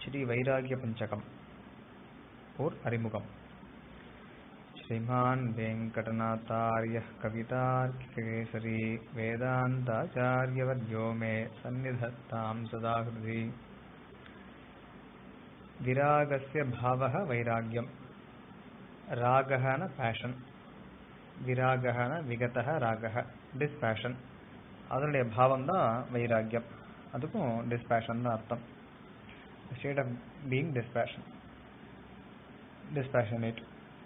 ஸ்ரீ வைராகிய பஞ்சகம் ஓர் அறிமுகம் श्रीमान् वेङ्कटनाथार्यः कवितार्किककेसरी वेदान्ताचार्यवर्यो मे सन्निधत्तां सदा हृदि विरागस्य भावः वैराग्यं रागः न पेशन् விராகः न விகதः ராகः டிஸ்பேஷன் அதனுடைய பாவம் தான் வைராக்கியம் அதுக்கும் டிஸ்பேஷன் தான் அர்த்தம் state of being dispassion dispassionate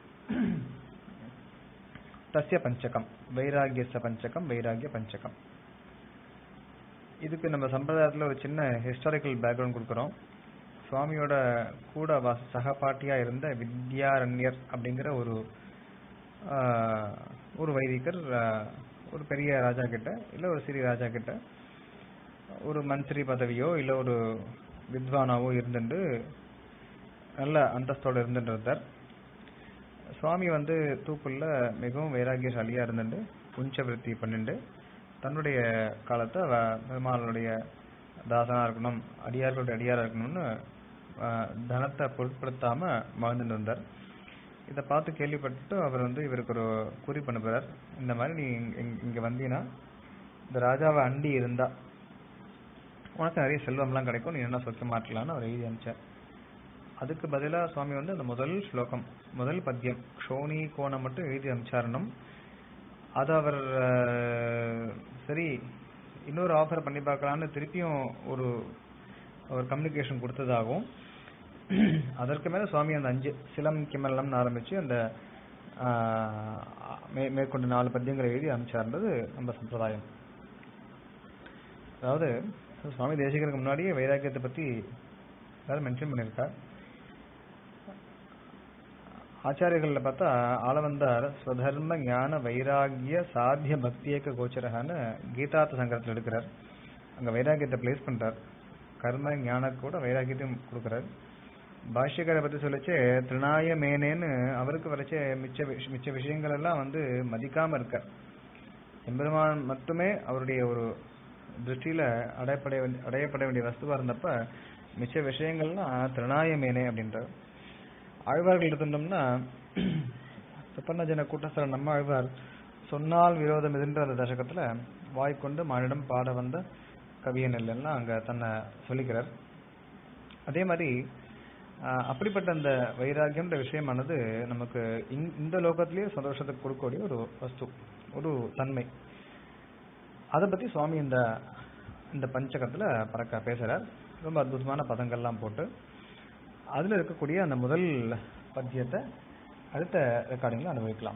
தஸ்ய பஞ்சகம் வைராகியச பஞ்சகம் வைராகிய பஞ்சகம் இதுக்கு நம்ம சம்பிரதாயத்தில் ஒரு சின்ன ஹிஸ்டாரிக்கல் பேக்ரவுண்ட் கொடுக்குறோம் சுவாமியோட கூட வாச சகபாட்டியா இருந்த வித்யாரண்யர் அப்படிங்கிற ஒரு ஆஹ், ஒரு வைதிகர் ஆஹ், ஒரு பெரிய ராஜா கிட்ட இல்ல ஒரு சிறிய ராஜா கிட்ட ஒரு மந்திரி பதவியோ இல்ல ஒரு வித்வானாவோ இருந்துட்டு நல்ல அந்தஸ்தோட இருந்துட்டு இருந்தார் சுவாமி வந்து தூக்குள்ள மிகவும் வைராகியசாலியா இருந்துட்டு புஞ்ச விருத்தி பண்ணிட்டு தன்னுடைய காலத்தை வ- பெருமாளுடைய தாசனா இருக்கணும் அடியார்களுடைய அடியாரா இருக்கணும்னு ஆஹ், தனத்தை பொருட்படுத்தாம வாழ்ந்துட்டு இருந்தார் இதை பார்த்து கேள்விப்பட்டு அவர் வந்து இவருக்கு ஒரு குறிப்பு அனுப்புறார் இந்த மாதிரி நீ இங்க- இங்க- இங்க வந்தீங்கன்னா இந்த ராஜாவை அண்டி இருந்தா உனக்கு நிறைய செல்வம்லாம் கிடைக்கும் நீ என்ன சொக்க மாட்டலான்னு அவர் எழுதி அனுப்பிச்சார் அதுக்கு பதிலா சுவாமி வந்து அந்த முதல் ஸ்லோகம் முதல் பத்தியம் க்ஷோணி கோணம் மட்டும் எழுதி அனுப்பிச்சாரணும் அது அவர் அஹ், சரி இன்னொரு ஆஃபர் பண்ணி பார்க்கலான்னு திருப்பியும் ஒரு ஒரு கம்யூனிகேஷன் கொடுத்ததாகவும் அதற்கு மேல சுவாமி அந்த அஞ்சு சிலம் கிமல்லம்னு ஆரம்பிச்சு அந்த ஆஹ், மே- மேற்கொண்டு நாலு பத்தியங்களை எழுதி அனுப்பிச்சார்ன்றது நம்ம சம்பிரதாயம் அதாவது சுவாமி தேசிகருக்கு முன்னாடியே வைராக்கியத்தை பத்தி எல்லாரும் மென்ஷன் பண்ணியிருக்கார் ஆச்சாரியர்கள்ல பார்த்தா ஆளவந்தார் ஸ்வதர்ம ஞான வைராகிய சாத்திய பக்தியேக கோச்சரகான்னு கீதார்த்த சங்கரத்தில் எடுக்கிறார் அங்க வைராகியத்தை பிளேஸ் பண்றார் கர்ம ஞான கூட வைராகியத்தையும் கொடுக்கிறார் பாஷ்யக்காரை பத்தி சொல்லச்சே திருநாய மேனேன்னு அவருக்கு வரைச்சே மிச்ச விஷ- மிச்ச விஷயங்கள் எல்லாம் வந்து மதிக்காம இருக்கார் எம்பெருமான் மட்டுமே அவருடைய ஒரு திருஷ்டியில அடையப்பட வேண்டிய அடையப்பட வேண்டிய வஸ்துவா இருந்தப்ப மிச்ச விஷயங்கள்லாம் திருநாய மேனே அப்படின்றார் ஆழ்வார்கள் எடுத்துட்டோம்னா சுப்பர்ணஜன கூட்டஸ்தர நம்ம ஆழ்வார் சொன்னால் விரோதம் எதுன்ற அந்த தசகத்துல வாய்க்கொண்டு மானிடம் பாட வந்த கவியன் இல்லைன்னா அங்க தன்னை சொல்லிக்கிறார் அதே மாதிரி ஆஹ், அப்படிப்பட்ட அந்த வைராகியம்ன்ற விஷயமானது நமக்கு இந்- இந்த லோகத்திலேயே சந்தோஷத்தை கொடுக்கக்கூடிய ஒரு வஸ்து ஒரு தன்மை அதை பத்தி சுவாமி இந்த இந்த பஞ்சகத்துல பறக்க பேசுறார் ரொம்ப அற்புதமான பதங்கள்லாம் போட்டு அதுல இருக்கக்கூடிய அந்த முதல் பத்தியத்தை அடுத்த ரெக்கார்டிங்ல அனுபவிக்கலாம்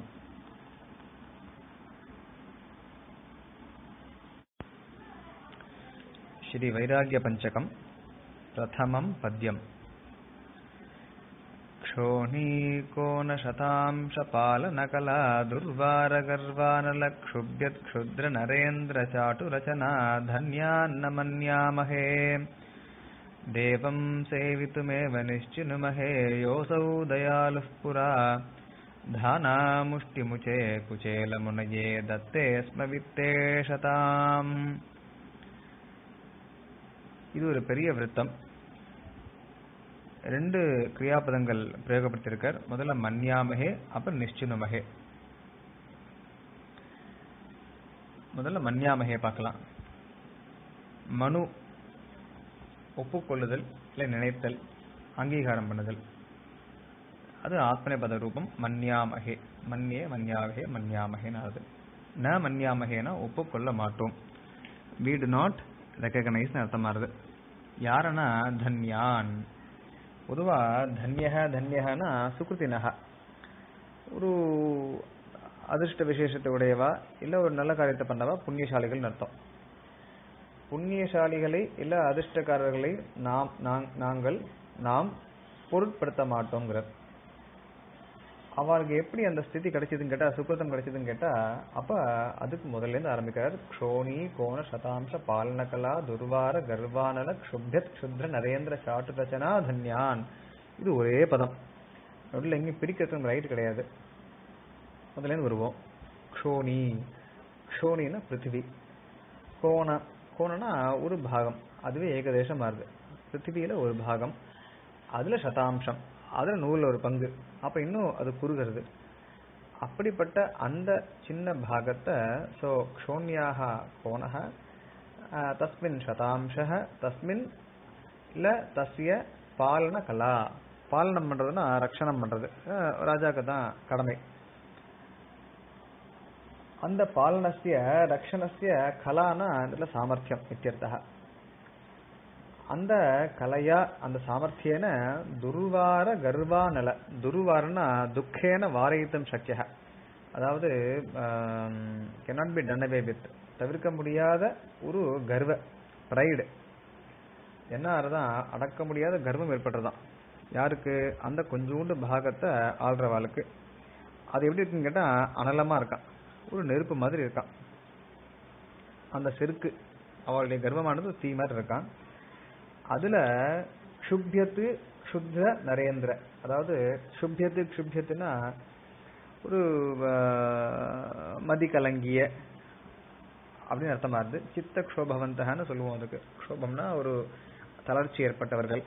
ஸ்ரீ வைராகிய பஞ்சகம் பிரதமம் பத்யம் क्षोणीकोनशतांशपालनकला दुर्वारगर्वानलक्षुभ्यत्क्षुद्रनरेन्द्रचाटुरचना धन्यान्न मन्यामहे देवं सेवितुमेव निश्चिनुमहे योऽसौ दयालुः पुरा धानामुष्टिमुचे कुचेलमुनये दत्ते स्म वित्तेषताम् இது ஒரு பெரிய விருத்தம் ரெண்டு கிரியாபதங்கள் பிரயோகப்படுத்தியிருக்கார் முதல்ல மன்யாமகே அப்புறம் நிಶ್ಚಿನುமகே முதல்ல மன்யாமகே பார்க்கலாம் மனு ஒப்புக்கொள்ளுதல் இல்லை நினைத்தல் அங்கீகாரம் பண்ணுதல் அது ஆத்மநேபத ரூபம் மன்யாமகே மன்யே மன்யாமகே மன்யாமகேன்னு ஆகுது ந மன்யாமகேனா ஒப்புக்கொள்ள மாட்டோம் we do நாட் ரெக்கக்னைஸ் அர்த்தமாறுது யாரனா தன்யான் பொதுவா தன்யக தன்யகனா சுகிருத்தினக ஒரு அதிர்ஷ்ட விசேஷத்தை உடையவா இல்ல ஒரு நல்ல காரியத்தை பண்ணவா புண்ணியசாலிகள் அர்த்தம் புண்ணியசாலிகளை இல்ல அதிர்ஷ்டக்காரர்களை நாம் நாங்- நாங்கள் நாம் பொருட்படுத்த மாட்டோங்கிறார் அவருக்கு எப்படி அந்த ஸ்திதி கிடைச்சதுன்னு கேட்டா சுக்கிருத்தம் கிடைச்சதுன்னு கேட்டா அப்ப அதுக்கு முதல்ல இருந்து ஆரம்பிக்கிறார் க்ஷோணி கோண சதாம்ச பாலனகலா துர்வார கர்வானல க்ஷுப்யத் க்ஷுத்ர நரேந்திர சாட்டு ரச்சனா தன்யான் இது ஒரே பதம் நடுவில் எங்கேயும் பிரிக்கிறதுக்கு ரைட் கிடையாது முதல்ல இருந்து வருவோம் க்ஷோணி க்ஷோணின்னா பிருத்திவி கோண கோணனா ஒரு பாகம் அதுவே ஏகதேசம் மாறுது பிருத்திவியில ஒரு பாகம் அதுல சதாம்சம் அதுல நூல் ஒரு பங்கு அப்ப இன்னும் அது குறுகிறது அப்படிப்பட்ட அந்த சின்ன பாகத்தை சோ க்ஷோன்யாக கோணக அஹ், தஸ்மின் சதாம்சः தஸ்மின் இல்ல தஸ்ய பாலன கலா பாலனம் பண்றதுன்னா ரக்ஷணம் பண்றது அஹ், ராஜாக்கு தான் கடமை அந்த பாலனஸ்ய ரக்ஷணஸ்ய கலானா இதுல சாமர்த்தியம் இத்தியர்த்தः அந்த கலையா அந்த சாமர்த்தியேன துர்வார கர்வானல துர்வாரனா துக்கேன வாரயித்தும் சக்கிய அதாவது cannot be done away with தவிர்க்க முடியாத ஒரு கர்வ பிரைடு என்ன ஆறுதான் அடக்க முடியாத கர்வம் ஏற்பட்டுறதான் யாருக்கு அந்த கொஞ்சூண்டு பாகத்தை ஆள்றவாளுக்கு அது எப்படி இருக்குன்னு கேட்டா அனலமா இருக்கான் ஒரு நெருப்பு மாதிரி இருக்கான் அந்த செருக்கு அவளுடைய கர்வமானது தீ மாதிரி இருக்கான் அதுல க்ஷுப்யத்து க்ஷுத்ர நரேந்திர அதாவது க்ஷுப்யத்து க்ஷுப்யத்துனா ஒரு ஆஹ், மதி கலங்கிய அப்படின்னு அர்த்தமா இருந்து சித்த க்ஷோபவந்தகன்னு சொல்லுவோம் அதுக்கு க்ஷோபம்னா ஒரு தளர்ச்சி ஏற்பட்டவர்கள்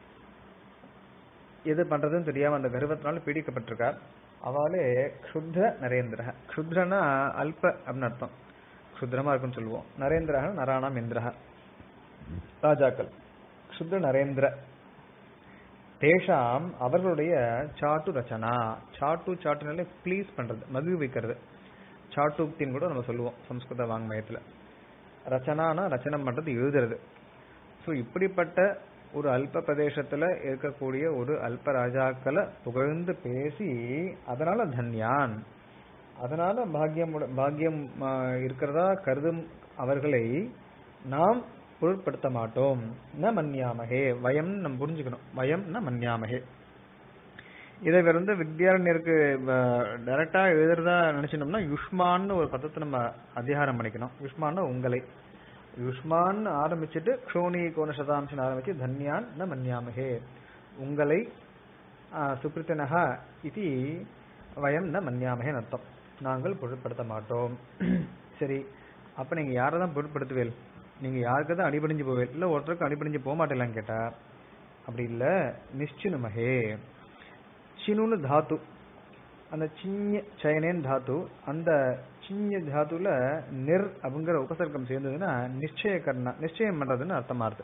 எது பண்றதுன்னு தெரியாம அந்த கர்வத்தினால பீடிக்கப்பட்டிருக்கார் அவளே க்ஷுத்ர நரேந்திர க்ஷுத்ரனா அல்ப அப்படின்னு அர்த்தம் க்ஷுத்ரமா இருக்குன்னு சொல்லுவோம் நரேந்திரஹ நராணாம் இந்திரஹ ராஜாக்கள் க்ஷுத்ர நரேந்திர தேஷாம் அவர்களுடைய சாட்டு ரச்சனா சாட்டு சாட்டுனாலே ப்ளீஸ் பண்றது மகிழ்விக்கிறது சாட்டுக்தின்னு கூட நம்ம சொல்லுவோம் சம்ஸ்கிருத வாங்மயத்துல ரச்சனானா ரச்சனம் பண்றது எழுதுறது ஸோ இப்படிப்பட்ட ஒரு அல்ப பிரதேசத்துல இருக்கக்கூடிய ஒரு அல்ப ராஜாக்களை புகழ்ந்து பேசி அதனால தன்யான் அதனால பாக்கியம் உட- பாக்கியம் ஆ, இருக்கிறதா கருதும் அவர்களை நாம் பொருட்படுத்த மாட்டோம் ந மன்யாமகே வயம் நம்ம புரிஞ்சுக்கணும் வயம் ந மன்யாமகே இதை வந்து வித்யாரண்யருக்கு டைரக்டா எழுதுறதா நினைச்சிட்டோம்னா யுஷ்மான்னு ஒரு பதத்தை நம்ம அதிகாரம் பண்ணிக்கணும் யுஷ்மான்னு உங்களை யுஷ்மான் ஆரம்பிச்சுட்டு க்ஷோணி கோண சதாம்சன் ஆரம்பிச்சு தன்யான் ந மன்யாமகே உங்களை சுப்ரித்தனஹா இது வயம் ந மன்யாமகே அர்த்தம் நாங்கள் பொருட்படுத்த மாட்டோம் சரி அப்ப நீங்க யாரை தான் பொருட்படுத்துவேல் நீங்க யாருக்கு தான் அடிபடிஞ்சு போவேல் இல்ல ஒருத்தருக்கு அடிபடிஞ்சு போக மாட்டேலான்னு கேட்டா அப்படி இல்ல நிಶ್ಚಿನುಮಹே சினுன்னு தாத்து அந்த சின்ன சயனேன் தாத்து அந்த சின்ன தாத்துல நிர் அப்படிங்கிற உபசர்க்கம் சேர்ந்ததுன்னா நிச்சய கர்ணா நிச்சயம் பண்றதுன்னு அர்த்தமா இருக்கு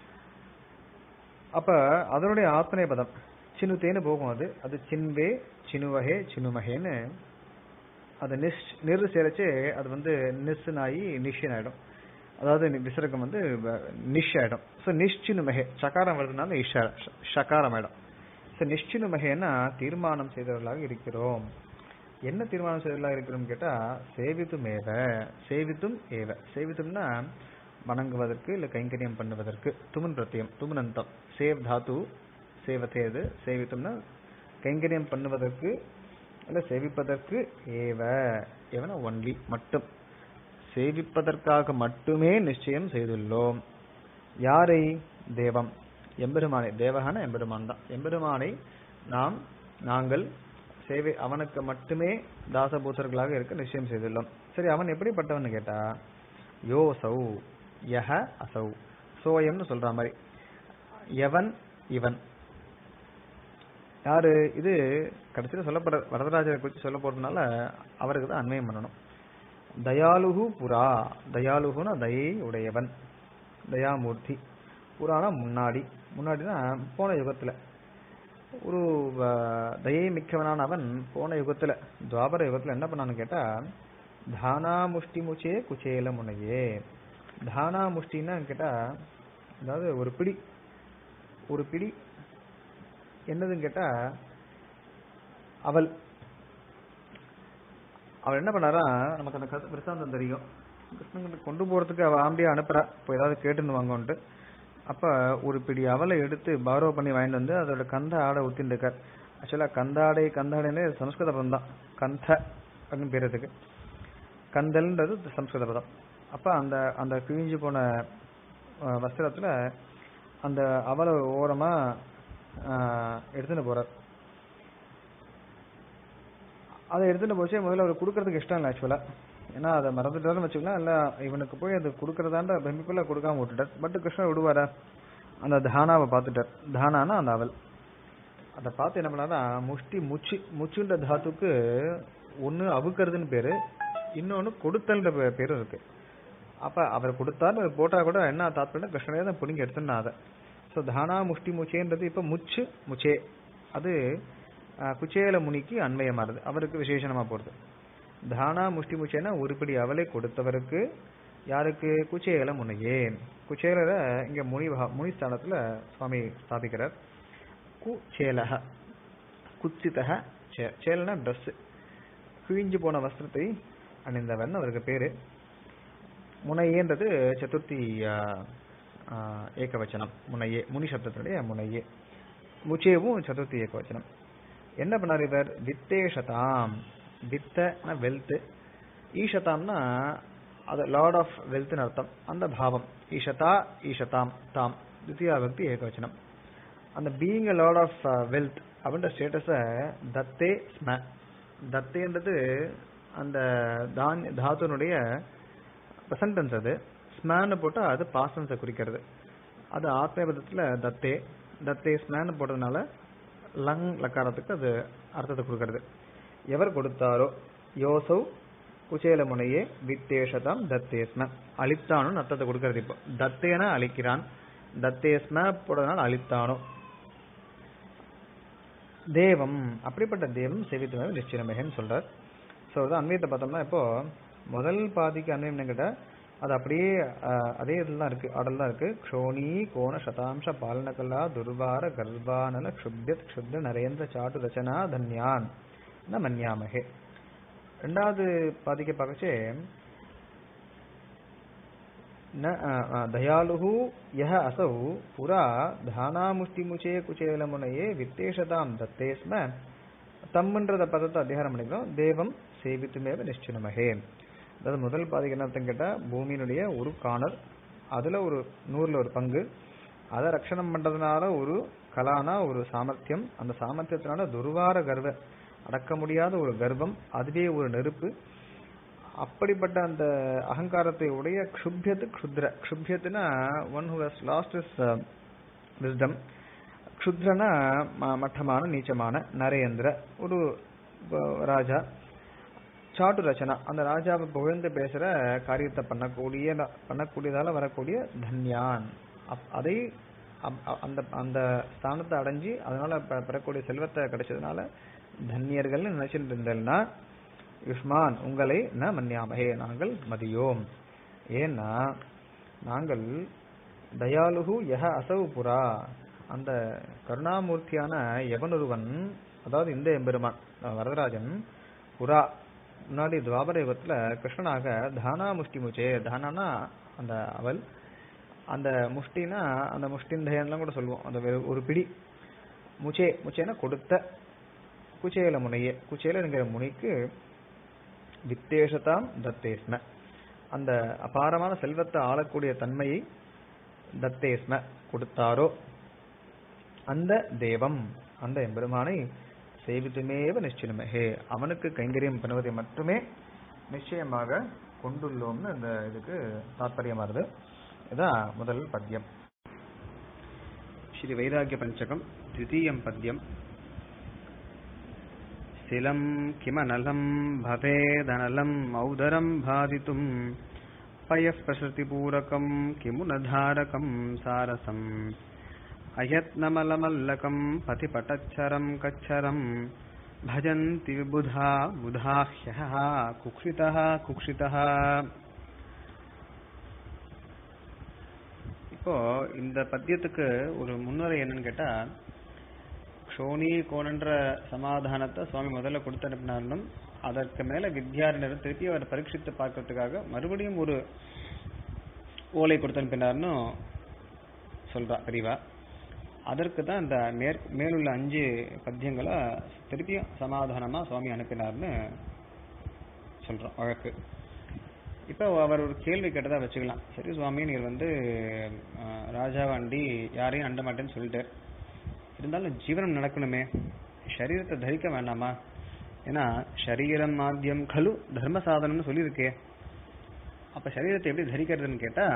அப்ப அதனுடைய ஆத்மனை பதம் சினுத்தேன்னு போகும் அது அது சின்வே சினுவகே சினுமகேன்னு அது நிஷ் நிர் சேரச்சு அது வந்து நிஸ்ஸுன்னு ஆகி நிஷன் ஆயிடும் அதாவது நி- விசர்க்கம் வந்து வ- நிஷ் ஆயிடும் ஸோ நிஷ்சினுமகே சகாரம் வருதுனால இஷ ஷகாரம் ஆயிடும் ஸோ நிஷ்சினுமகேன்னா தீர்மானம் செய்தவர்களாக இருக்கிறோம் என்ன தீர்மானம் செய்தவர்களாக இருக்கிறோம் கேட்டா சேவித்தும் ஏவ சேவித்தும் ஏவ சேவித்தும்னா வணங்குவதற்கு இல்ல கைங்கரியம் பண்ணுவதற்கு துமன் பிரத்தியம் துமனந்தம் சேவ் தாத்து சேவத்தேது சேவித்தும்னா கைங்கரியம் பண்ணுவதற்கு இல்ல சேவிப்பதற்கு ஏவ ஏவனா ஒன்லி மட்டும் சேவிப்பதற்காக மட்டுமே நிச்சயம் செய்துள்ளோம் யாரை தேவம் எம்பெருமானை தேவகான எம்பெருமான் தான் எம்பெருமானை நாம் நாங்கள் சேவை அவனுக்கு மட்டுமே தாசபூசர்களாக இருக்க நிச்சயம் செய்துள்ளோம் சரி அவன் எப்படிப்பட்டவன் கேட்டா யோசௌ யஹ அசௌ சோயம்னு சொல்ற மாதிரி எவன் இவன் யாரு இது கடைசியில் சொல்லப்படுற வரதராஜரை குறித்து சொல்ல போறதுனால அவருக்கு தான் அன்வயம் பண்ணணும் தயாலுகு புரா தயாலுகுனா தயை உடையவன் தயாமூர்த்தி புராணா முன்னாடி முன்னாடினா போன யுகத்துல ஒரு அஹ், தயை மிக்கவனான அவன் போன யுகத்துல துவாபர யுகத்துல என்ன பண்ணான்னு கேட்டா தானா முஷ்டி முச்சே குச்சேல முனையே தானா முஷ்டின்னா கேட்டா அதாவது ஒரு பிடி ஒரு பிடி என்னதுன்னு கேட்டா அவள் அவள் என்ன பண்ணாரா நமக்கு அந்த கதை விருத்தாந்தம் தெரியும் கிருஷ்ணன் கொண்டு போறதுக்கு அவ ஆம்பியா அனுப்புறா இப்போ ஏதாவது கேட்டுன்னு வாங்கன்ட்டு அப்ப ஒரு பிடி அவலை எடுத்து பாரோ பண்ணி வாங்கிட்டு வந்து அதோட கந்த ஆடை ஊத்தின்னு இருக்கார் ஆக்சுவலா கந்தாடை கந்தாடைன்னு சம்ஸ்கிருத பதம் தான் கந்த அப்படின்னு பேர் அதுக்கு கந்தல்ன்றது சம்ஸ்கிருத பதம் அப்ப அந்த அந்த கிழிஞ்சு போன அஹ், வஸ்திரத்துல அந்த அவலை ஓரமா அஹ், எடுத்துன்னு போறார் அதை எடுத்துட்டு போச்சு முதல்ல அவர் கொடுக்கறதுக்கு இஷ்டம் இல்லை ஆக்சுவலா ஏன்னா அதை மறந்துட்டாருன்னு வச்சுக்கலாம் இல்ல இவனுக்கு போய் அது கொடுக்கறதாண்ட பிரமிப்புல கொடுக்காம விட்டுட்டார் பட் கிருஷ்ணர் விடுவாரா அந்த தானாவை பார்த்துட்டார் தானானா அந்த அவல் அதை பார்த்து என்ன பண்ணாரா முஷ்டி முச்சு முச்சுன்ற தாத்துக்கு ஒன்று அவுக்கிறதுன்னு பேரு இன்னொன்று கொடுத்தல்ன்ற பே- பேரும் இருக்கு அப்ப அவர் கொடுத்தாரு அது போட்டா கூட என்ன தாத்பரியம் கிருஷ்ணனே தான் பிடிங்கி எடுத்துனா அதை ஸோ தானா முஷ்டி முச்சேன்றது இப்போ முச்சு முச்சே அது அஹ், குச்சேல முனிக்கு அன்வயமாறுது அவருக்கு விசேஷணமா போறது தானா முஷ்டி முச்சேனா உருப்படி அவலை கொடுத்தவருக்கு யாருக்கு குச்சேல முனையே குச்சேலரை இங்க முனி பா- முனி ஸ்தானத்துல சுவாமி ஸ்தாபிக்கிறார் குச்சேலக குச்சிதக சே சேலனா ட்ரெஸ் கிழிஞ்சு போன வஸ்திரத்தை அணிந்தவன் அவருக்கு பேரு முனையேன்றது சதுர்த்தி ஆ, ஆ, ஏகவச்சனம் முனையே முனி சப்தத்தினுடைய முனையே முச்சேவும் சதுர்த்தி ஏகவச்சனம் என்ன பண்ணார் இவர் வித்தேஷதாம் வித்தன வெல்த் ஈஷதாம்னா அது லார்ட் ஆஃப் வெல்த்னு அர்த்தம் அந்த பாவம் ஈஷதா ஈஷதாம் தாம் தித்தியா பக்தி ஏகவச்சனம் அந்த being a lord of wealth அப்படின்ற ஸ்டேட்டஸை தத்தே ஸ்ம தத்தேன்றது அந்த தான் தாத்துனுடைய ப்ரெசன்டென்ஸ் அது ஸ்மேன்னு போட்டால் அது பாசன்ஸை குறிக்கிறது அது ஆத்மபதத்தில் தத்தே தத்தே ஸ்மேன்னு போட்டதுனால லங் லக்காரத்துக்கு அது அர்த்தத்தை கொடுக்கறது எவர் கொடுத்தாரோ யோசௌ குச்சேல முனையே வித்தேஷதாம் தத்தேஸ்ம அழித்தானும் அர்த்தத்தை கொடுக்கறது இப்போ தத்தேன அழிக்கிறான் தத்தேஸ்ம போட்டதுனால அழித்தானோ தேவம் அப்படிப்பட்ட தேவம் செவித்துமே நிச்சயமேகன்னு சொல்றார் ஸோ அதான் அன்வயத்தை பார்த்தோம்னா இப்போ முதல் பாதிக்கு அன்வயம் என்ன கேட்டா அது அப்படியே அஹ், அதே இதில் தான் இருக்கு ஆர்டர் தான் இருக்கு க்ஷோணி கோண சதாம்ச பாலனகலா துர்வார கர்வானல க்ஷுப்யத் க்ஷுப்த நரேந்திர சாட்டு ரச்சனா தன்யான் ந மன்யாமகே ரெண்டாவது பாதிக்க பார்க்கச்சே न अ, अ, दयालुः यः असौ पुरा தானாமுஷ்டிமுச்சே குச்சேலமுனையே வித்தேஷதாம் தத்தே ஸ்ம தம்ன்றத பதத்தை அத்தியாரம் பண்ணிக்கிறோம் தேவம் சேவித்துமேவ நிச்சயமகே அதாவது முதல் பாதிக்கு என்ன அர்த்தம் கேட்டா பூமியினுடைய ஒரு காணர் அதுல ஒரு நூறுல ஒரு பங்கு அதை ரட்சணம் பண்றதுனால ஒரு கலானா ஒரு சாமர்த்தியம் அந்த சாமர்த்தியத்தினால துர்வார கர்வ அடக்க முடியாத ஒரு கர்வம் அதுவே ஒரு நெருப்பு அப்படிப்பட்ட அந்த அகங்காரத்தை உடைய க்ஷுப்யத்து க்ஷுத்ர க்ஷுப்யத்துனா one who has lost his wisdom க்ஷுத்ரனா ம- மட்டமான நீச்சமான நரேந்திர ஒரு ப- ராஜா சாட்டு ரச்சனா அந்த ராஜாவை புகழ்ந்து பேசுற காரியத்தை பண்ணக்கூடிய பண்ணக்கூடியதால வரக்கூடிய தன்யான் அப்- அதை அப்- அ- அந்த அந்த ஸ்தானத்தை அடைஞ்சு அதனால பெ- பெறக்கூடிய செல்வத்தை கிடைச்சதுனால தன்யர்கள்னு நினைச்சிட்டு இருந்தேன்னா யுஷ்மான் உங்களை ந மன்யாமகே நாங்கள் மதியோம் ஏன்னா நாங்கள் தயாலுகு யஹ அசவு புரா அந்த கருணாமூர்த்தியான எவனொருவன் அதாவது இந்த எம்பெருமான் அஹ் வரதராஜன் புரா முன்னாடி துவாபர யுகத்துல கிருஷ்ணனாக தானா முஷ்டி முச்சே தானானா அந்த அவள் அந்த முஷ்டினா அந்த முஷ்டிந்தயன்லாம் கூட சொல்லுவோம் அந்த வெறு- ஒரு பிடி முச்சே முச்சேனா கொடுத்த குச்சேல முனையே குச்சேலங்கிற முனிக்கு வித்தேஷதாம் தத்தேஸ்ம அந்த அபாரமான செல்வத்தை ஆளக்கூடிய தன்மையை தத்தேஸ்ம கொடுத்தாரோ அந்த தேவம் அந்த எம்பெருமானை சேவித்துமேவ நிச்சயமேஹே அவனுக்கு கைங்கரியம் பண்ணுவதை மட்டுமே நிச்சயமாக கொண்டுள்ளோம்னு அந்த இதுக்கு தாற்பயமா வருது இதான் முதல் பத்தியம் ஸ்ரீ வைராகிய பஞ்சகம் द्वितीयं पद्यम् स्थिलं किमनलं भवेदनलम् औदरं बाधितुम् पयः प्रसृतिपूरकं किमुनधारकं सारसम् अयत्नमलमल्लकं पथिपटच्छरं कच्छरम् भजन्ति विबुधा बुधाह्यः कुक्षितः कुक्षितः இப்போ இந்த பத்தியத்துக்கு ஒரு முன்னுரை என்னன்னு கேட்டா க்ஷோணி கோணன்ற சமாதானத்தை சுவாமி முதல்ல கொடுத்து அனுப்பினாலும் அதற்கு மேல வித்யாரண்யர் திருப்பி அவர் பரீட்சித்து பார்க்கறதுக்காக மறுபடியும் ஒரு ஓலை கொடுத்து அனுப்பினார்னு சொல்றா பெரியவா அதற்கு தான் இந்த மேற் மேலுள்ள அஞ்சு பத்தியங்களை திருப்பியும் சமாதானமா சுவாமி அனுப்பினார்னு சொல்றோம் வழக்கு இப்போ அவர் ஒரு கேள்வி கேட்டதா வச்சுக்கலாம் சரி சுவாமி நீர் வந்து அஹ், ராஜாவை அண்டி யாரையும் அண்ட மாட்டேன்னு சொல்லிட்டார் இருந்தாலும் ஜீவனம் நடக்கணுமே சரீரத்தை தரிக்க வேண்டாமா ஏன்னா சரீரம் மாத்தியம் கலு தர்ம சாதனம்னு சொல்லியிருக்கே அப்ப சரீரத்தை எப்படி தரிக்கிறதுன்னு கேட்டா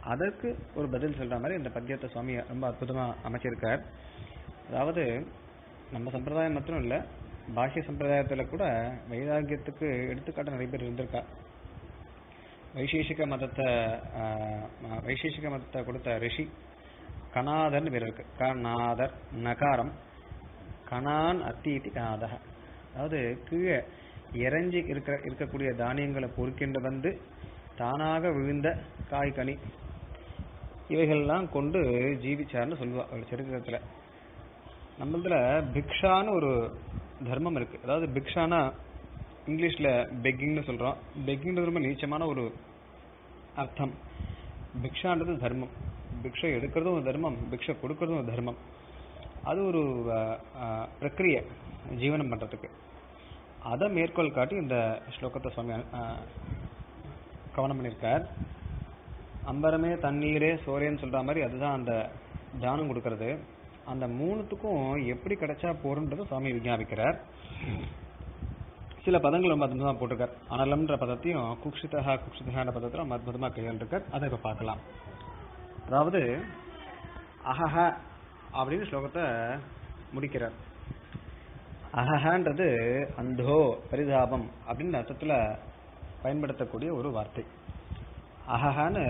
அதற்கு ஒரு பதில் சொல்ற மாதிரி இந்த பத்தியத்தை சுவாமி ரொம்ப அற்புதமா அமைச்சிருக்கார் அதாவது நம்ம சம்பிரதாயம் மட்டும் இல்ல பாஷ்ய சம்பிரதாயத்துல கூட வைராகியத்துக்கு எடுத்துக்காட்டு நிறைய பேர் இருந்திருக்கா வைசேஷிக மதத்தை ஆஹ், ம- வைசேஷிக மதத்தை கொடுத்த ரிஷி கணாதர்னு பேர் இருக்கு கணாதர் நகாரம் கணான் அத்தி இத்தி கணாதக அதாவது கீழே இறஞ்சி இருக்கிற இருக்கக்கூடிய தானியங்களை பொறுக்கிண்டு வந்து தானாக விழுந்த காய் கனி இவைகள்லாம் கொண்டு ஜீவிச்சார்னு சொல்லுவா அவர் சரித்திரத்துல நம்மளதுல பிக்ஷான்னு ஒரு தர்மம் இருக்கு அதாவது பிக்ஷானா இங்கிலீஷ்ல பெக்கிங்னு சொல்றோம் பெக்கிங்ன்றது ரொம்ப நீச்சமான ஒரு அர்த்தம் பிக்ஷான்றது தர்மம் பிக்ஷை எடுக்கிறதும் ஒரு தர்மம் பிக்ஷை கொடுக்கறதும் ஒரு தர்மம் அது ஒரு அஹ், அஹ், பிரக்கிரிய ஜீவனம் பண்றதுக்கு அதை மேற்கோள் காட்டி இந்த ஸ்லோகத்தை சுவாமி அஹ், கவனம் பண்ணியிருக்கார் அம்பரமே தண்ணீரே சோரேன்னு சொல்ற மாதிரி அதுதான் அந்த தானம் கொடுக்கறது அந்த மூணுத்துக்கும் எப்படி கிடைச்சா போறன்றதை சுவாமி விஞ்ஞாபிக்கிறார் சில பதங்கள் ரொம்ப அற்புதமா போட்டிருக்கார் அனலம்ன்ற பதத்தையும் குக்ஷிதஹா குக்ஷிதஹான்ற பதத்தை ரொம்ப அற்புதமா கையாண்டிருக்கார் அதை இப்ப பார்க்கலாம் அதாவது அஹஹ அப்படின்னு ஸ்லோகத்தை முடிக்கிறார் அஹஹன்றது அந்தோ பரிதாபம் அப்படின்னு அர்த்தத்துல பயன்படுத்தக்கூடிய ஒரு வார்த்தை அஹஹன்னு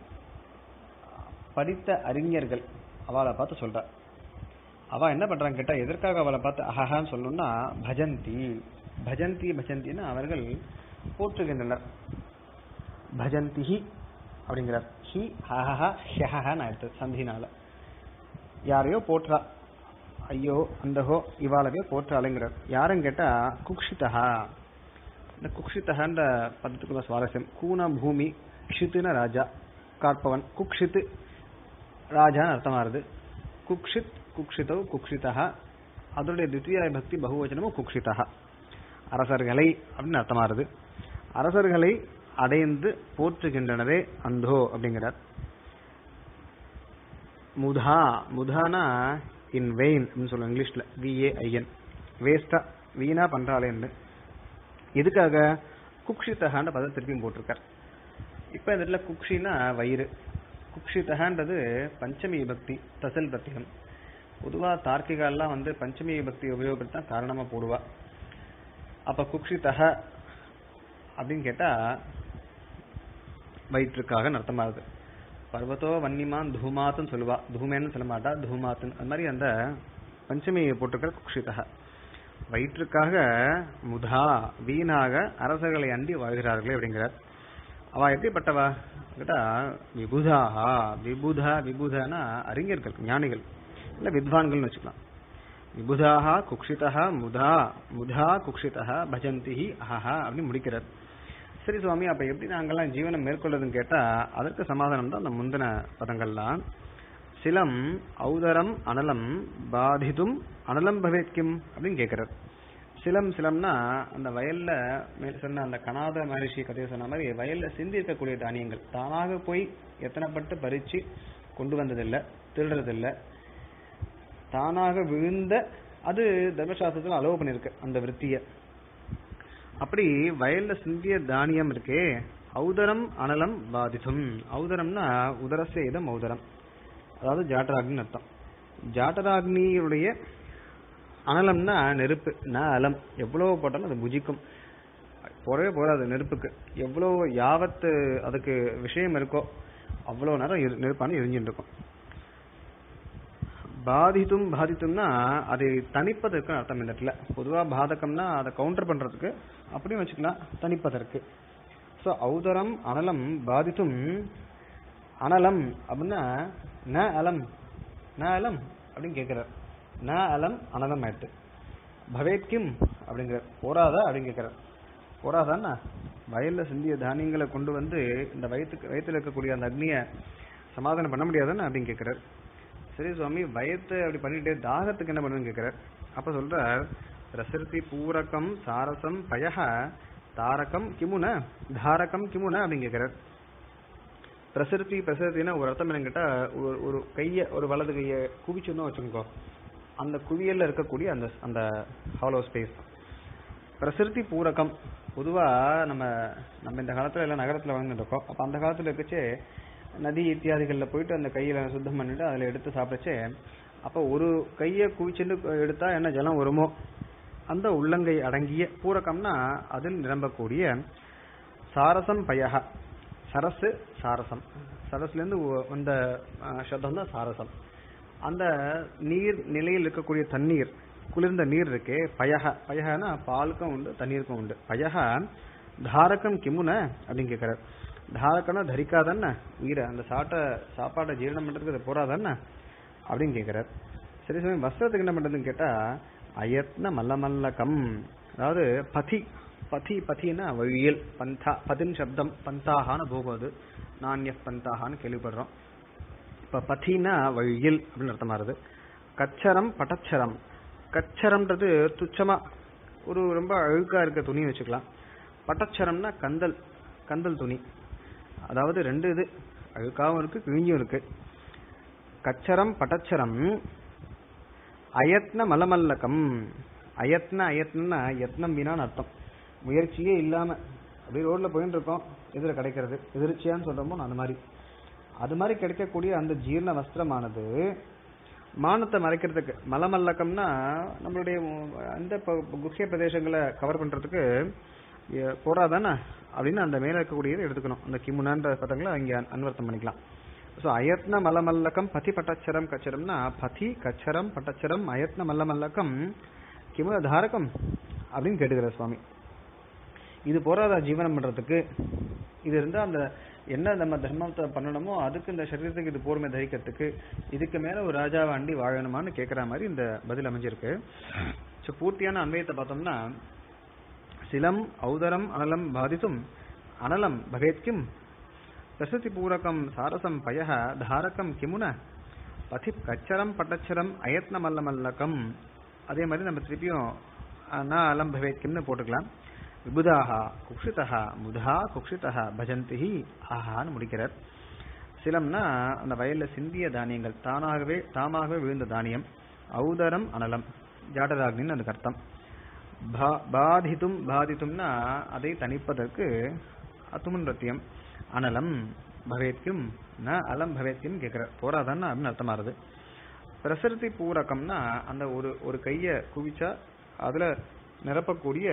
படித்த அறிஞர்கள் அவளை பார்த்து சொல்றா அவ என்ன பண்றாங்க கேட்டா எதற்காக அவளை பார்த்து அஹஹான்னு சொல்லணும்னா பஜந்தி பஜந்தி பஜந்தின்னு அவர்கள் போற்றுகின்றனர் பஜந்தி அப்படிங்கிறார் ஹி ஹஹஹ ஹஹஹன்னு ஆயிடுத்து சந்தினால யாரையோ போற்றா ஐயோ அந்தஹோ இவாளவே போற்றாளுங்கிறார் யாரும் கேட்டா குக்ஷிதா இந்த குக்ஷிதன்ற பதத்துக்குள்ள சுவாரஸ்யம் கூன பூமி க்ஷித்துன ராஜா காற்பவன் குக்ஷித்து ராஜான்னு அர்த்தமாறுது குக்ஷித் குக்ஷிதௌ குக்ஷிதா அதனுடைய தித்திய பக்தி பகுவச்சனமும் குக்ஷிதா அரசர்களை அப்படின்னு அர்த்தமாறுது அரசர்களை அடைந்து போற்றுகின்றனரே அந்தோ அப்படிங்கிறார் முதா முதானா இன் வெயின் அப்படின்னு சொல்லுவோம் இங்கிலீஷ்ல விஏஐஎன் வேஸ்டா வீணா பண்றாளேன்னு எதுக்காக குக்ஷிதகான்ற பதம் திருப்பியும் போட்டிருக்கார் இப்ப இந்த இடத்துல குக்ஷினா வயிறு குக்ஷிதகான்றது பஞ்சமி விபக்தி தசல் பிரத்தியம் பொதுவா தார்க்கிகாலாம் வந்து பஞ்சமி விபக்தி உபயோகப்படுத்தி தான் காரணமா போடுவா அப்ப குக்ஷிதக அப்படின்னு கேட்டா வயிற்றுக்காக அர்த்தமாகுது பர்வதோ வன்னிமான் தூமாத்துன்னு சொல்லுவா தூமேன்னு சொல்ல மாட்டா தூமாத்துன்னு அது மாதிரி அந்த பஞ்சமி போட்டிருக்கிற குக்ஷிதக வயிற்றுக்காக முதா வீணாக அரசர்களை அண்டி வாழ்கிறார்களே அப்படிங்கிறார் அவ எப்படிப்பட்டவா கேட்டா விபுதாஹா விபுதா விபுதானா அறிஞர்கள் ஞானிகள் இல்ல வித்வான்கள்னு வச்சுக்கலாம் விபுதாஹா குக்ஷிதா முதா முதா குக்ஷிதா பஜந்தி அஹஹா அப்படின்னு முடிக்கிறார் சரி சுவாமி அப்ப எப்படி நாங்கெல்லாம் ஜீவனம் மேற்கொள்ளுதுன்னு கேட்டா அதற்கு சமாதானம் தான் அந்த முந்தின பதங்கள்லாம் சிலம் ஔதரம் அனலம் பாதிதும் அனலம் பவேத்கிம் அப்படின்னு கேட்கிறார் சிலம் சிலம்னா அந்த வயல்ல மேல் சொன்ன அந்த கனாத மகரிஷி கதையை சொன்ன மாதிரி வயல்ல சிந்தி இருக்கக்கூடிய தானியங்கள் தானாக போய் எத்தனைப்பட்டு பறிச்சு கொண்டு வந்ததில்லை திருடுறதில்லை தானாக விழுந்த அது தர்மசாஸ்திரத்துல அலோவ் பண்ணிருக்கு அந்த விற்த்திய அப்படி வயல்ல சிந்திய தானியம் இருக்கே ஔதரம் அனலம் பாதிதும் ஔதரம்னா உதரஸ்ய இதம் ஔதரம் அதாவது ஜாட்டராக்னின்னு அர்த்தம் ஜாட்டராக்னியுடைய அனலம்னா நெருப்பு ந அலம் எவ்வளவு போட்டாலும் அது புஜிக்கும் போறவே போறாது நெருப்புக்கு எவ்வளவு யாவத்து அதுக்கு விஷயம் இருக்கோ அவ்வளவு நேரம் எரி- நெருப்பான எரிஞ்சுட்டு இருக்கும் பாதித்தும் பாதித்தும்னா அதை தணிப்பதற்கு அர்த்தம் இந்த இடத்துல பொதுவா பாதகம்னா அதை கவுண்டர் பண்றதுக்கு அப்படியும் வச்சுக்கலாம் தணிப்பதற்கு சோ ஔதரம் அனலம் பாதித்தும் அனலம் அப்படின்னா ந அலம் ந அலம் அப்படின்னு கேட்கிறார் ந அலம் அனலம் ஆயிட்டு பவேத் கிம் அப்படிங்கிறார் போராதா அப்படின்னு கேட்கிறார் போராதான்னா வயல்ல சிந்திய தானியங்களை கொண்டு வந்து இந்த வயிற்றுக்கு வயித்துல இருக்கக்கூடிய அந்த அக்னிய சமாதானம் பண்ண முடியாதான்னு அப்படின்னு கேட்கிறார் சரி சுவாமி வயத்தை அப்படி பண்ணிட்டு தாகத்துக்கு என்ன பண்ணுன்னு கேட்கிறார் அப்ப சொல்றார் ரசர்த்தி பூரகம் சாரசம் பயக தாரகம் கிமுன தாரகம் கிமுன அப்படின்னு கேட்கிறார் பிரசிருத்தி பிரசிருத்தினா ஒரு அர்த்தம் என்னன்னு கேட்டா ஒரு ஒரு கைய ஒரு வலது கைய குவிச்சோன்னு வச்சுக்கோ அந்த குவியல்ல இருக்கக்கூடிய அந்த அந்த ஹாலோ ஸ்பேஸ் பிரசிருத்தி பூரகம் பொதுவா நம்ம நம்ம இந்த காலத்துல எல்லாம் நகரத்துல வாழ்ந்துட்டு இருக்கோம் அப்ப அந்த காலத்துல இருக்கச்சே நதி இத்தியாதிகளில் போயிட்டு அந்த கையில சுத்தம் பண்ணிட்டு அதில் எடுத்து சாப்பிடச்சே அப்போ ஒரு கையை குவிச்சுட்டு எடுத்தா என்ன ஜலம் வருமோ அந்த உள்ளங்கை அடங்கிய பூரகம்னா அதில் நிரம்பக்கூடிய சாரசம் பயக சரசு சாரசம் சரஸ்லேருந்து வந்த அஹ், சப்தம் தான் சாரசம் அந்த நீர் நிலையில் இருக்கக்கூடிய தண்ணீர் குளிர்ந்த நீர் இருக்கே பயக பயகனா பாலுக்கும் உண்டு தண்ணீருக்கும் உண்டு பயக தாரகம் கிமுன அப்படின்னு கேட்கிறார் தாரகம்னா தரிக்காதன்ன உயிரை அந்த சாட்டை சாப்பாட்டை ஜீரணம் பண்றதுக்கு அது போறாதன்ன அப்படின்னு கேட்கிறார் சரி சரி வஸ்திரத்துக்கு என்ன பண்றதுன்னு கேட்டா அயத்ன மல்லமல்லகம் அதாவது பதி பதி பத்தின்னா வழியல் பந்தா பதின் சப்தம் பந்தாகான்னு போகும் அது நானிய பந்தாகான்னு கேள்விப்படுறோம் இப்ப பத்தினா வழியில் அப்படின்னு அர்த்தமா வருது கச்சரம் பட்டச்சரம் கச்சரம்ன்றது துச்சமா ஒரு ரொம்ப அழுக்கா இருக்க துணி வச்சுக்கலாம் பட்டச்சரம்னா கந்தல் கந்தல் துணி அதாவது ரெண்டு இது அழுக்காவும் இருக்கு கிழிஞ்சும் இருக்கு கச்சரம் பட்டச்சரம் அயத்ன மலமல்லகம் அயத்ன அயத்னா யத்னம் வீணான்னு அர்த்தம் முயற்சியே இல்லாம அப்படியே ரோட்ல போயிட்டு இருக்கோம் எதிர கிடைக்கிறது எதிர்ச்சியான்னு சொல்றோமோ அந்த மாதிரி அது மாதிரி கிடைக்கக்கூடிய அந்த ஜீரண வஸ்திரமானது மானத்தை மறைக்கிறதுக்கு மலமல்லக்கம்னா நம்மளுடைய அந்த ப- குஹ்ய பிரதேசங்களை கவர் பண்றதுக்கு எ- போறாதானே அப்படின்னு அந்த மேல இருக்கக்கூடியதை எடுத்துக்கணும் அந்த கிமுனான்ற பதங்களை அங்க அன்வர்த்தம் பண்ணிக்கலாம் ஸோ அயத்ன மலமல்லக்கம் பதி பட்டச்சரம் கச்சரம்னா பதி கச்சரம் பட்டச்சரம் அயத்ன மல்லமல்லக்கம் கிமுன தாரகம் அப்படின்னு கேட்டுக்கிறார் சுவாமி இது போறாதா ஜீவனம் பண்றதுக்கு இது இருந்தா அந்த என்ன நம்ம தர்மத்தை பண்ணணுமோ அதுக்கு இந்த சரீரத்துக்கு இது போர்மை தரிக்கிறதுக்கு இதுக்கு மேல ஒரு ராஜாவை அண்டி வாழணுமான்னு கேட்கிற மாதிரி இந்த பதில் அமைஞ்சிருக்கு ஸோ பூர்த்தியான அன்வயத்தை பார்த்தோம்னா சிலம் ஔதரம் அனலம் பாதித்தும் அனலம் பவேத்கிம் பிரசதி பூரகம் சாரசம் பய தாரகம் கிமுன பதி கச்சரம் பட்டச்சரம் அயத்ன மல்லமல்லகம் அதே மாதிரி நம்ம திருப்பியும் அஹ், ந அலம் பவேத்கிம்னு போட்டுக்கலாம் விபுதாக குக்ஷிதா முதா குக்ஷிதா பஜந்தி ஆஹான்னு முடிக்கிறார் சிலம்னா அந்த வயல்ல சிந்திய தானியங்கள் தானாகவே தாமாகவே விழுந்த தானியம் ஔதரம் அனலம் ஜாடராக்னின்னு அதுக்கு அர்த்தம் பா- பாதித்தும் பாதித்தும்னா அதை தணிப்பதற்கு அத்துமன் ரத்தியம் அனலம் பவேத்கும் ந அலம் பவேத்கும் கேட்கிற போராதான்னு அப்படின்னு அர்த்தமாறுது பிரசருதி பூரகம்னா அந்த ஒரு ஒரு கைய குவிச்சா அதுல நிரப்பக்கூடிய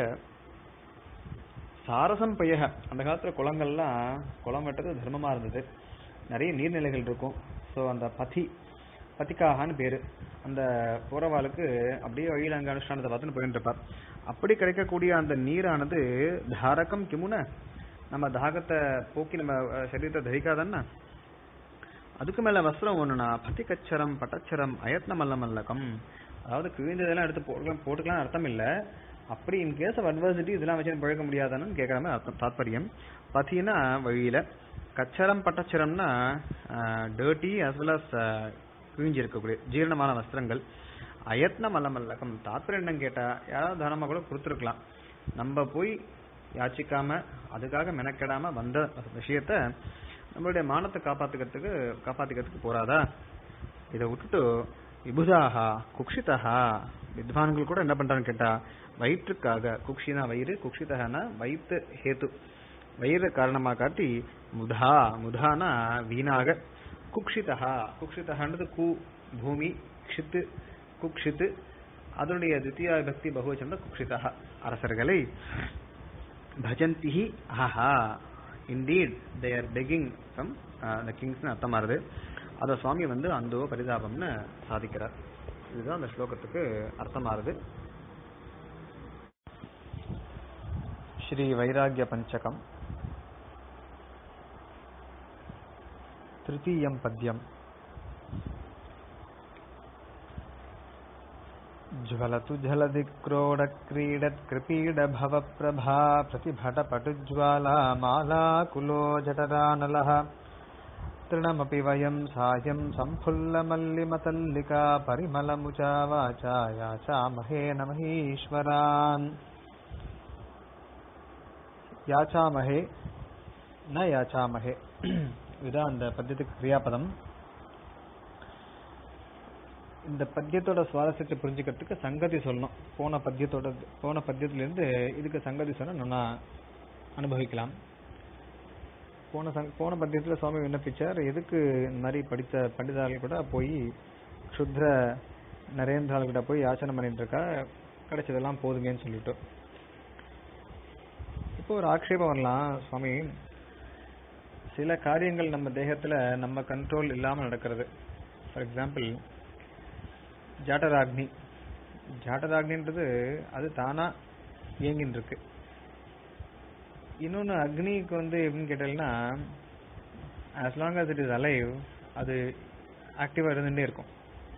சாரசம் பையக அந்த காலத்துல குளங்கள்லாம் குளம் வெட்டது தர்மமா இருந்தது நிறைய நீர்நிலைகள் இருக்கும் ஸோ அந்த பதி பத்திக்காகான்னு பேரு அந்த போறவாளுக்கு அப்படியே வழியில் அங்க அனுஷ்டானத்தை பார்த்துன்னு போயிட்டு இருப்பார் அப்படி கிடைக்கக்கூடிய அந்த நீரானது தாரகம் கிமுன நம்ம தாகத்தை போக்கி நம்ம அஹ், சரீரத்தை தரிக்காதன்னா அதுக்கு மேல வஸ்திரம் ஒண்ணுனா பத்தி கச்சரம் பட்டச்சரம் அயத்ன மல்லமல்லகம் அதாவது கிழிந்ததெல்லாம் எடுத்து போட்டுக்கலாம் போட்டுக்கலாம் அர்த்தம் இல்ல அப்படி இன் கேஸ் ஆஃப் அட்வர்சிட்டி இதெல்லாம் வச்சு பழக்க முடியாதான்னு கேட்கற மாதிரி அர்த்தம் தாத்பரியம் பத்தினா வழியில கச்சரம் பட்டச்சரம்னா டர்ட்டி as well as கிழிஞ்சி இருக்கக்கூடிய ஜீரணமான வஸ்திரங்கள் அயத்ன மல்லமல்லகம் தாத்பரியம் என்னன்னு கேட்டா யாராவது தானமா கூட கொடுத்துருக்கலாம் நம்ம போய் யாச்சிக்காம அதுக்காக மெனக்கெடாம வந்த விஷயத்த நம்மளுடைய மானத்தை காப்பாத்துக்கிறதுக்கு காப்பாத்திக்கிறதுக்கு போறாதா இதை விட்டுட்டு விபுதாகா குக்ஷிதா வித்வான்கள் கூட என்ன பண்றான்னு கேட்டா வயிற்றுக்காக குக்ஷினா வயிறு குக்ஷிதகானா வயிற்று ஹேத்து வயிறு காரணமா காட்டி முதா முதானா வீணாக குக்ஷிதா குக்ஷிதகான்றது கு பூமி க்ஷித்து குக்ஷித்து அதனுடைய தித்தியா பக்தி பகுவச்சனம் குக்ஷிதா அரசர்களை பஜந்தி ஆஹா indeed they are begging from the கிங்ஸ்னு அர்த்தமாறுது அதை சுவாமி வந்து அந்தோ பரிதாபம்னு சாதிக்கிறார் இதுதான் அந்த ஸ்லோகத்துக்கு அர்த்தமாறுது ஸ்ரீ வைராகிய பஞ்சகம் तृतीयं पद्यम् ज्वलतु जलधिक्रोडक्रीडत्कृपीडभवप्रभा प्रतिभटपटुज्वाला मालाकुलो जठरानलः तृणमपि वयं सायं सम्फुल्लमल्लिमतल्लिका परिमलमुचा वाचा याचामहे नमहीश्वरान् யாச்சாமஹே ந யாச்சாமஹே இதுதான் அந்த பத்தியத்துக்கு கிரியாபதம் இந்த பத்தியத்தோட சுவாரஸ்யத்தை புரிஞ்சுக்கிறதுக்கு சங்கதி சொல்லணும் போன பத்தியத்தோட போன பத்தியத்திலிருந்து இதுக்கு சங்கதி சொன்னா நல்லா அனுபவிக்கலாம் போன சங் போன பத்தியத்துல சுவாமி விண்ணப்பிச்சார் எதுக்கு இந்த மாதிரி படித்த பண்டிதார்கள் கூட போய் சுத்ர நரேந்திரால் கிட்ட போய் யாச்சனை பண்ணிட்டு இருக்கா கிடைச்சதெல்லாம் போதுங்கன்னு சொல்லிட்டு இப்போ ஒரு ஆக்ஷேபம் வரலாம் சுவாமி சில காரியங்கள் நம்ம தேகத்துல நம்ம கண்ட்ரோல் இல்லாம நடக்கிறது ஃபார் எக்ஸாம்பிள் ஜாட்டராக்னி ஜாட்டராக்னின்றது அது தானா இயங்கின்னு இருக்கு இன்னொன்னு அக்னிக்கு வந்து எப்படின்னு கேட்டீங்கன்னா as long as it is alive அது ஆக்டிவா இருந்துட்டே இருக்கும்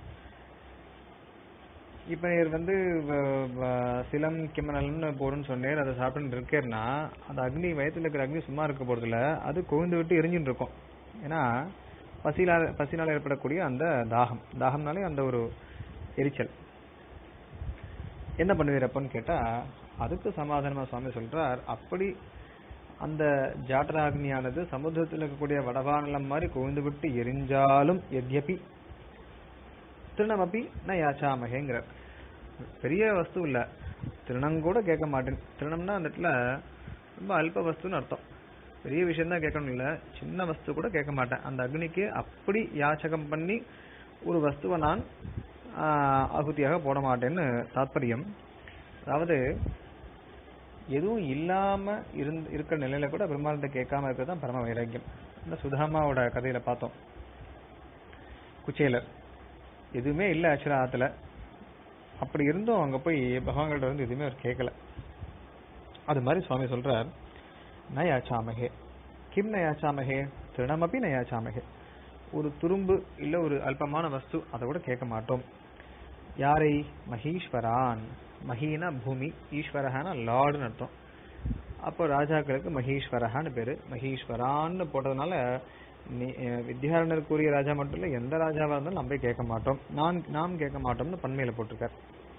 இப்ப இவர் வந்து வ- வ- சிலம் கிம்மனல்னு போடுன்னு சொன்னேர் அதை சாப்பிட்டு இருக்கேன்னா அந்த அக்னி வயத்துல இருக்கிற அக்னி சும்மா இருக்க போறதுல அது கொழுந்து விட்டு எரிஞ்சுட்டு இருக்கும் ஏன்னா பசினால பசினால ஏற்படக்கூடிய அந்த தாகம் தாகம்னாலே அந்த ஒரு எரிச்சல் என்ன பண்ணுவீர் அப்பன்னு கேட்டா அதுக்கு சமாதானமா சுவாமி சொல்றார் அப்படி அந்த ஜாட்டராக்னியானது சமுத்திரத்தில் இருக்கக்கூடிய வடவானலம் மாதிரி கொழுந்து விட்டு எரிஞ்சாலும் எத்யபி திருணமப்பி ந யாச்சாமகேங்கிறார் பெரிய வஸ்து இல்ல திருணம் கூட கேட்க மாட்டேன் திருணம்னா அந்த இடத்துல ரொம்ப அல்ப வஸ்துன்னு அர்த்தம் பெரிய விஷயம் தான் கேட்கணும் இல்ல சின்ன வஸ்து கூட கேட்க மாட்டேன் அந்த அக்னிக்கு அப்படி யாச்சகம் பண்ணி ஒரு வஸ்துவை நான் ஆஹ், ஆகுதியாக போட மாட்டேன்னு தாத்பரியம் அதாவது எதுவும் இல்லாம இருந் இருக்கிற நிலையில கூட பெருமாள்கிட்ட கேட்காம இருக்கிறது தான் பரம வைராக்கியம் இந்த சுதாமாவோட கதையில பார்த்தோம் குச்சேலர் எதுவுமே இல்ல ஆக்சுவலா ஆத்துல அப்படி இருந்தும் அங்க போய் பகவான்கிட்ட வந்து எதுவுமே அவர் கேட்கல அது மாதிரி சுவாமி சொல்றார் நயாச்சாமகே கிம் நயாச்சாமகே திருணமப்பி நயாச்சாமகே ஒரு துரும்பு இல்ல ஒரு அல்பமான வஸ்து அதை கூட கேட்க மாட்டோம் யாரை மகீஸ்வரான் மஹீனா பூமி ஈஸ்வரஹான லார்டுன்னு அர்த்தம் அப்போ ராஜாக்களுக்கு மகீஸ்வரஹான்னு பேரு மகீஸ்வரான்னு போட்டதுனால நீ- அஹ் வித்யாரண்யருக்குரிய ராஜா மட்டும் இல்ல எந்த ராஜாவா இருந்தாலும் நம்ம போய் கேட்க மாட்டோம் நான் நாம் கேட்க மாட்டோம்னு பன்மையில போட்டிருக்கார்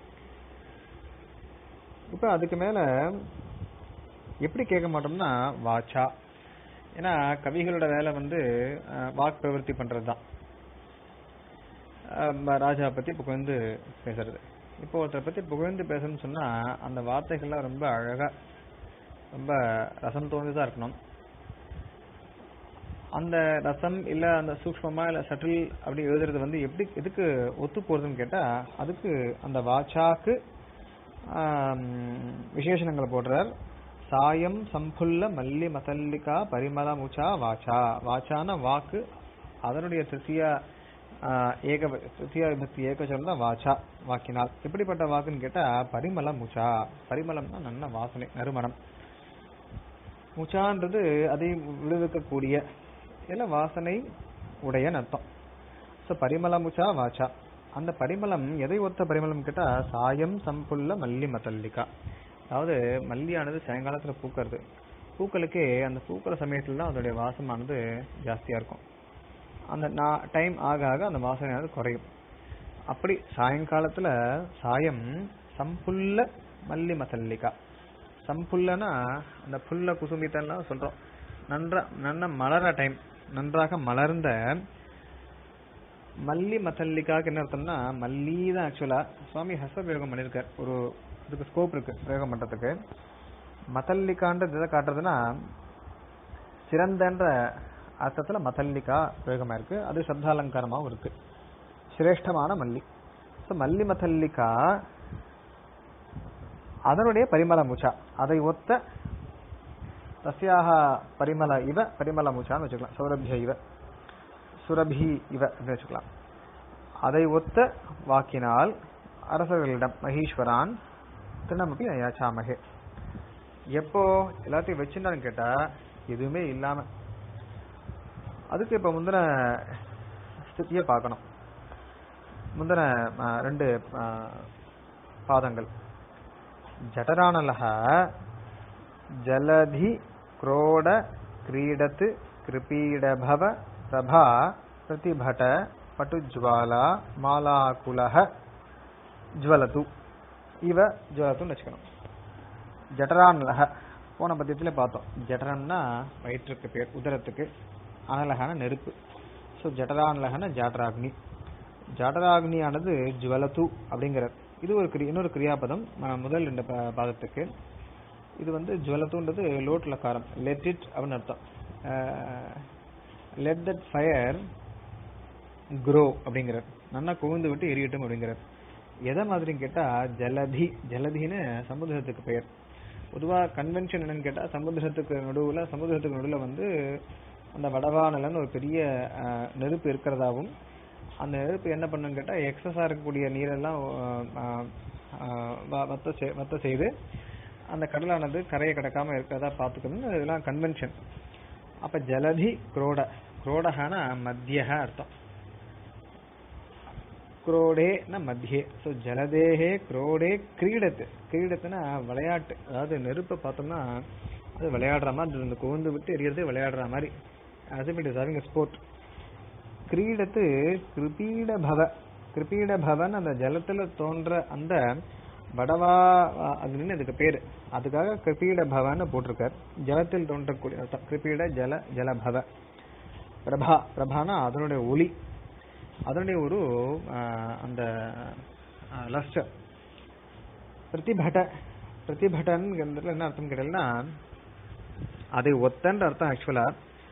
இப்ப அதுக்கு மேல எப்படி கேட்க மாட்டோம்னா வாச்சா ஏன்னா கவிகளோட வேலை வந்து அஹ், வாக் பிரவருத்தி பண்றதுதான் அஹ் ராஜா பத்தி புகழ்ந்து பேசுறது இப்போ ஒருத்தரை பத்தி புகழ்ந்து பேசணும்னு சொன்னா அந்த வார்த்தைகள்லாம் ரொம்ப அழகா ரொம்ப ரசம் தோன்றதா இருக்கணும் அந்த ரசம் இல்ல அந்த சூக்ஷ்மமா இல்ல சட்டில் அப்படி எழுதுறது வந்து எப்படி எதுக்கு ஒத்து போறதுன்னு கேட்டா அதுக்கு அந்த வாச்சாக்கு ஆம், விசேஷணங்களை போடுறார் சாயம் சம்புல்ல மல்லி மதல்லிகா பரிமளமுச்சா வாச்சா வாச்சான வாக்கு அதனுடைய திருத்திய ஏக திருத்திய விபக்தி ஏகவச்சனம் தான் வாச்சா வாக்கினால் எப்படிப்பட்ட வாக்குன்னு கேட்டா பரிமள முச்சா பரிமளம்னா நல்ல வாசனை நறுமணம் முச்சான்றது அதை விடுவிக்கக்கூடிய இல்ல வாசனை உடைய அர்த்தம் ஸோ பரிமள முச்சா வாச்சா அந்த பரிமளம் எதை ஒத்த பரிமளம் கேட்டா சாயம் சம்புல்ல மல்லி மதல்லிகா அதாவது மல்லியானது சாயங்காலத்துல பூக்கிறது பூக்களுக்கு அந்த பூக்கிற சமயத்துல தான் அதோடைய வாசமானது ஜாஸ்தியா இருக்கும் அந்த டைம் ஆக ஆக அந்த வாசனையானது குறையும் அப்படி சாயங்காலத்துல சாயம் சம்புல்ல மல்லி மசல்லிகா சம்புல்லனா அந்த புல்ல குசுமித்தெல்லாம் சொல்றோம் நன்றா நன்ன மலர டைம் நன்றாக மலர்ந்த மல்லி மசல்லிக்காக்கு என்ன அர்த்தம்னா மல்லி தான் ஆக்சுவலா சுவாமி ஹஸ்த பிரயோகம் பண்ணியிருக்கார் ஒரு இதுக்கு ஸ்கோப் இருக்கு பிரயோகம் பண்றதுக்கு மதல்லிக்கான்றது எதை காட்டுறதுன்னா சிறந்தன்ற அர்த்தத்துல மதல்லிகா பிரயோகமா இருக்கு அது சப்தாலங்காரமாவும் இருக்கு சிரேஷ்டமான மல்லி ஸோ மல்லி மதல்லிகா அதனுடைய பரிமள முச்சா அதை ஒத்த தஸ்யாக பரிமள இவ பரிமள முச்சான்னு வச்சுக்கலாம் சௌரபிய இவ சுரபி இவ அப்படின்னு வச்சுக்கலாம் அதை ஒத்த வாக்கினால் அரசர்களிடம் மகீஸ்வரான் திருநமப்பி அயாச்சாமகே எப்போ எல்லாத்தையும் வச்சிருந்தாலும் கேட்டா எதுவுமே இல்லாம அதுக்கு இப்ப முந்தின ஸ்திதியை பார்க்கணும் முந்தின ஆ, ரெண்டு ஆ, பாதங்கள் ஜடரானலக ஜலதி क्रोड क्रीडत् कृपीडभव प्रभा प्रतिभट पटुज्वाला மாலாகுலக ஜுவலது இவ ஜுவலத்துன்னு வச்சுக்கணும் ஜடரானலக போன பத்தியத்துல பார்த்தோம் ஜடரம்னா வயிற்றுக்கு பேர் உதரத்துக்கு அனலகான நெருப்பு ஸோ ஜடரானலகன ஜாடராக்னி ஜாடராக்னியானது ஜுவலது அப்படிங்கிறது இது ஒரு கிரி இன்னொரு கிரியாபதம் ம- முதல் ரெண்டு பா- பாதத்துக்கு இது வந்து ஜுவலத்துன்றது லோட் லக்காரம் லெட் இட் அப்படின்னு அர்த்தம் லெட் தட் ஃபயர் க்ரோ அப்படிங்கிறார் நல்லா குவிந்து விட்டு எரியட்டும் அப்படிங்கிறார் எதை மாதிரின்னு கேட்டா ஜலதி ஜலதின்னு சமுதிரத்துக்கு பெயர் பொதுவா கன்வென்ஷன் என்னன்னு கேட்டா சமுதிரத்துக்கு நடுவுல சமுதிரத்துக்கு நடுவுல வந்து அந்த வடவானலன்னு ஒரு பெரிய அஹ், நெருப்பு இருக்கிறதாவும் அந்த நெருப்பு என்ன பண்ணுன்னு கேட்டா எக்ஸஸா இருக்கக்கூடிய நீரெல்லாம் அஹ், அஹ், வ- வத்த செய்- வத்த செய்து அந்த கடலானது கரையை கடக்காம இருக்கிறதா பார்த்துக்கணும்னு இதெல்லாம் கன்வென்ஷன் அப்ப ஜலதி குரோட குரோடஹான மத்திய அர்த்தம் குரோடேன மத்தியே ஸோ ஜலதேகே குரோடே கிரீடத்து கிரீடத்துனா விளையாட்டு அதாவது நெருப்பை பார்த்தோம்னா அது விளையாடுற மாதிரி இந்த குவிந்து விட்டு எரியறது விளையாடுற மாதிரி as if it is having a sport கிரீடத்து கிருபீட பவ கிருபீட பவன் அந்த ஜலத்துல தோன்ற அந்த வடவா அப்படின்னு அதுக்கு பேரு அதுக்காக கிருபீட பவன்னு போட்டிருக்கார் ஜலத்தில் தோன்றக்கூடிய அர்த்தம். கிருபீட ஜல ஜலபவ பிரபா பிரபானா அதனுடைய ஒளி அதனுடைய ஒரு ஆஹ், அந்த லஸ்டர் பிரதிபட பிரதிபடன் என்ன அர்த்தம் கேட்டீங்கன்னா அதை ஒத்தன்ற அர்த்தம் ஆக்சுவலா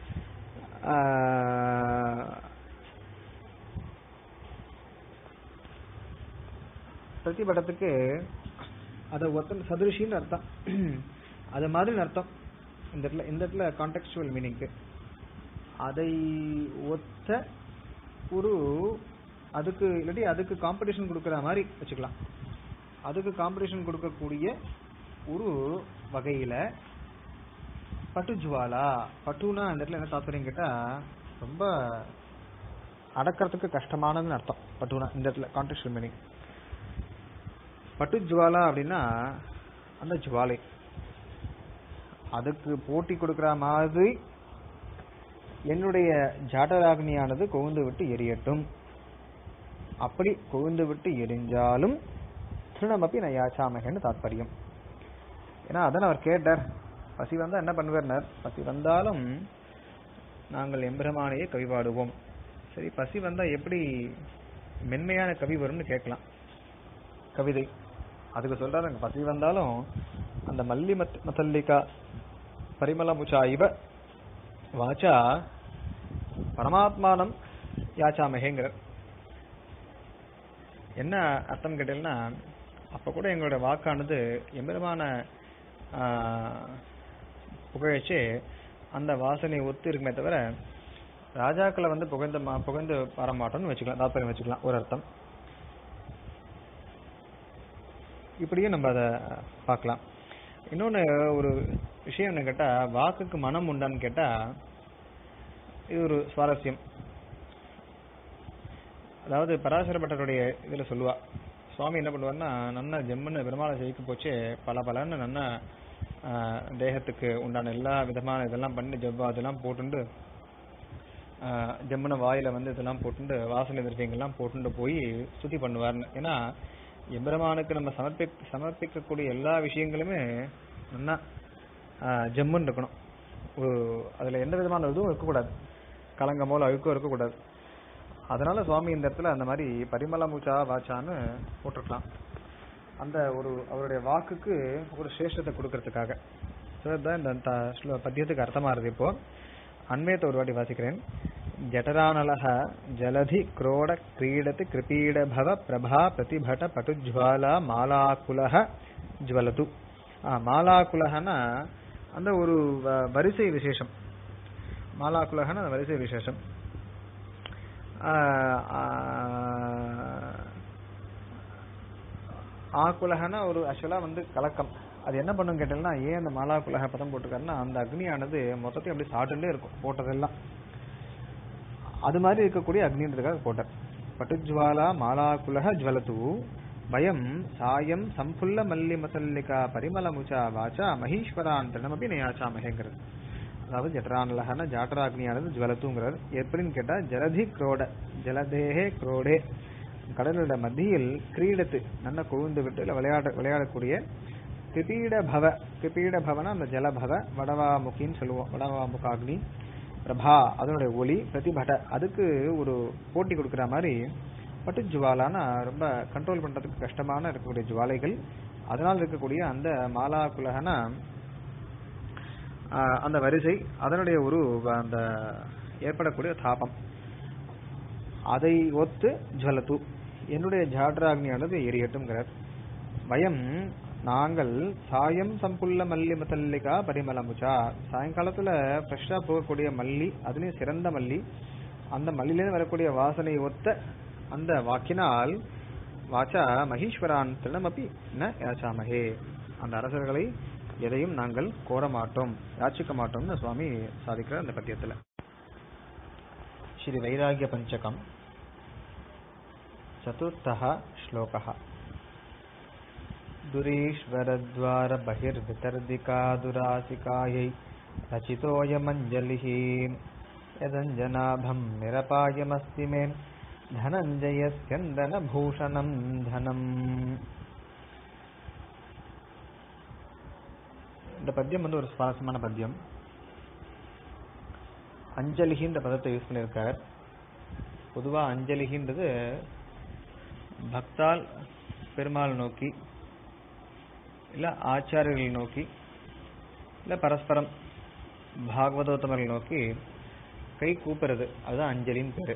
பிரதிபடத்துக்கு அதை ஒத்தன் சதுரிஷின்னு அர்த்தம் அது மாதிரி அர்த்தம் இந்த இடத்துல இந்த இடத்துல கான்டெக்சுவல் மீனிங்க்கு அதை ஒத்த ஒரு அதுக்கு இல்லாட்டி அதுக்கு காம்படிஷன் கொடுக்குற மாதிரி வச்சுக்கலாம் அதுக்கு காம்படிஷன் கொடுக்கக்கூடிய ஒரு வகையில பட்டுஜுவாலா பட்டுனா அந்த இடத்துல என்ன தாத்பரியம் கேட்டா ரொம்ப அடக்கிறதுக்கு கஷ்டமானதுன்னு அர்த்தம் பட்டுனா இந்த இடத்துல கான்டெக்சுவல் மீனிங் பட்டுஜுவாலா அப்படின்னா அந்த ஜுவாலை அதுக்கு போட்டி கொடுக்கிற மாதிரி என்னுடைய ஜாடராக்னியானது கொழுந்து விட்டு எரியட்டும் அப்படி கொழுந்து விட்டு எரிஞ்சாலும் திருணமப்பி நான் யாச்சாமகன்னு தாத்பரியம் ஏன்னா அதான் அவர் கேட்டார் பசி வந்தா என்ன பண்ணுவார்னார் பசி வந்தாலும் நாங்கள் எம்பெருமானையே கவி பாடுவோம் சரி பசி வந்தா எப்படி மென்மையான கவி வரும்னு கேட்கலாம் கவிதை அதுக்கு சொல்றாரு பசி வந்தாலும் அந்த மல்லி மத் மத்தல்லிகா பரிமள முச்சா இவ வாச்சா பரமாத்மானம் யாச்சாமகேங்கிறார் என்ன அர்த்தம் கேட்டீங்கன்னா அப்ப கூட எங்களோட வாக்கானது எம்பெருமான புகழச்சு அந்த வாசனை ஒத்து இருக்குமே தவிர ராஜாக்களை வந்து புகழ்ந்து மா- புகழ்ந்து வர மாட்டோம்னு வச்சுக்கலாம் தாத்பரியம் வச்சுக்கலாம் ஒரு அர்த்தம் இப்படியே நம்ம அதை பார்க்கலாம் இன்னொன்னு ஒரு விஷயம் என்ன கேட்டா வாக்குக்கு மனம் உண்டான்னு கேட்டா இது ஒரு சுவாரஸ்யம் அதாவது பராசர பட்டருடைய இதுல சொல்லுவா சுவாமி என்ன பண்ணுவார்னா நன்னா ஜெம்முன்னு பெருமாளை ஜெயிக்க போச்சு பல பலன்னு நன்னா ஆஹ், தேகத்துக்கு உண்டான எல்லா விதமான இதெல்லாம் பண்ணி ஜவ்வா அதெல்லாம் போட்டுண்டு ஆஹ், ஜெம்முன வாயில வந்து இதெல்லாம் போட்டுண்டு வாசனை திரவியங்கள்லாம் போட்டுண்டு போய் ஸ்துதி பண்ணுவார்னு ஏன்னா எம்பெருமானுக்கு நம்ம சமர்ப்பி சமர்ப்பிக்கக்கூடிய எல்லா விஷயங்களுமே நல்லா ஆஹ், ஜம்முன்னு இருக்கணும் ஒரு அதுல எந்த விதமான இதுவும் இருக்கக்கூடாது கலங்கமோ அழுக்கோ இருக்கக்கூடாது அதனால சுவாமி இந்த இடத்துல அந்த மாதிரி பரிமள மூச்சா வாச்சான்னு போட்டிருக்கலாம் அந்த ஒரு அவருடைய வாக்குக்கு ஒரு சிரேஷ்டத்தை கொடுக்கறதுக்காக So, இதுதான் இந்த த- ஸ்லோ- பத்தியத்துக்கு அர்த்தமா இருக்கு இப்போ அண்மையத்தை ஒரு வாட்டி வாசிக்கிறேன் ஜடரானலக ஜலதி குரோட கிரீடத்து கிருபீட பவ பிரபா பிரதிபட பட்டுஜ்வாலா மாலாக்குலக ஜுவலது ஆ, மாலாக்குலகனா அந்த ஒரு வ- வரிசை விசேஷம் மாலாக்குலகன அந்த வரிசை விசேஷம் ஆஹ் ஆஹ் ஆக்குலகனா ஒரு ஆக்சுவலா வந்து கலக்கம் அது என்ன பண்ணும் கேட்டீங்கன்னா ஏன் அந்த மாலாக்குலக பதம் போட்டிருக்காருன்னா அந்த அக்னியானது மொத்தத்தையும் அப்படி சாட்டுட்டே இருக்கும் போட்டதெல்லாம் அது மாதிரி இருக்கக்கூடிய அக்னின்றதுக்காக போட்டார் பட்டுஜ்வாலா மாலாக்குலக ஜுவலது பயம் சாயம் சம்புல்ல மல்லி மசல்லிகா பரிமள முச்சா வாச்சா மகீஸ்வரான் திரணமபி நயாச்சாமகேங்கிறது அதாவது ஜட்டரானலகன ஜாட்டராக்னியானது ஜுவலத்துங்கிறது எப்படின்னு கேட்டா ஜலதி குரோட ஜலதேகே குரோடே கடலோட மத்தியில் கிரீடத்து நல்ல கொழுந்து விட்டு இல்ல விளையாட விளையாடக்கூடிய கிருபீட பவ கிருபீட பவனா அந்த ஜலபவ வடவாமுகின்னு சொல்லுவோம் வடவாமுகாக்னி பிரபா அதனுடைய ஒளி பிரதிபட அதுக்கு ஒரு போட்டி கொடுக்கிற மாதிரி பட்டு ஜுவாலானா ரொம்ப கண்ட்ரோல் பண்றதுக்கு கஷ்டமான இருக்கக்கூடிய ஜுவாலைகள் அதனால் இருக்கக்கூடிய அந்த மாலா குலகனா ஆஹ், அந்த வரிசை அதனுடைய ஒரு அந்த ஏற்படக்கூடிய தாபம் அதை ஒத்து ஜலத்து என்னுடைய ஜாட்ராக்னியானது எரியட்டும்ங்கிறார் வயம் நாங்கள் சாயம் சம்புள்ள மல்லி மத்தல்லிகா பரிமளமுச்சா சாயங்காலத்துல ஃப்ரெஷ்ஷா போகக்கூடிய மல்லி அதுலயும் சிறந்த மல்லி அந்த மல்லிலேருந்து வரக்கூடிய வாசனை ஒத்த அந்த வாக்கினால் வாச்சா மகீஸ்வரான் திருணமப்பி ந யாச்சாமகே அந்த அரசர்களை எதையும் நாங்கள் கோர மாட்டோம் யாச்சிக்க மாட்டோம்னு சுவாமி சாதிக்கிறார் அந்த பத்தியத்துல ஸ்ரீ வைராகிய பஞ்சகம் चतुर्थः श्लोकः दुरीश्वरद्वार बहिर्वितर्दिका दुरासिकायै रचितोऽयमञ्जलिः यदञ्जनाभं निरपायमस्ति मे धनञ्जयस्यन्दनभूषणं धनम् இந்த பத்தியம் வந்து ஒரு சுவாரஸ்யமான பத்தியம் அஞ்சலிகின்ற பதத்தை யூஸ் பண்ணியிருக்கார் பொதுவா அஞ்சலிகின்றது பக்தால் பெருமாள் நோக்கி இல்ல ஆச்சாரியர்கள் நோக்கி இல்ல பரஸ்பரம் பாகவதோத்தமர்கள் நோக்கி கை கூப்புறது அதுதான் அஞ்சலின்னு பேரு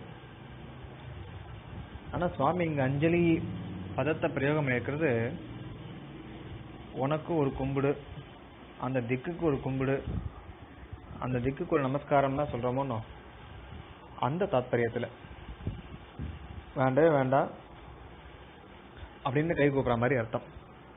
ஆனா சுவாமி இங்க அஞ்சலி பதத்தை பிரயோகம் பண்ணியிருக்கிறது உனக்கு ஒரு கும்பிடு அந்த திக்குக்கு ஒரு கும்பிடு அந்த திக்குக்கு ஒரு நமஸ்காரம்னா சொல்றோமோ அந்த தாத்பரியத்துல வேண்டவே வேண்டாம் அப்படின்னு கை கூப்புற மாதிரி அர்த்தம்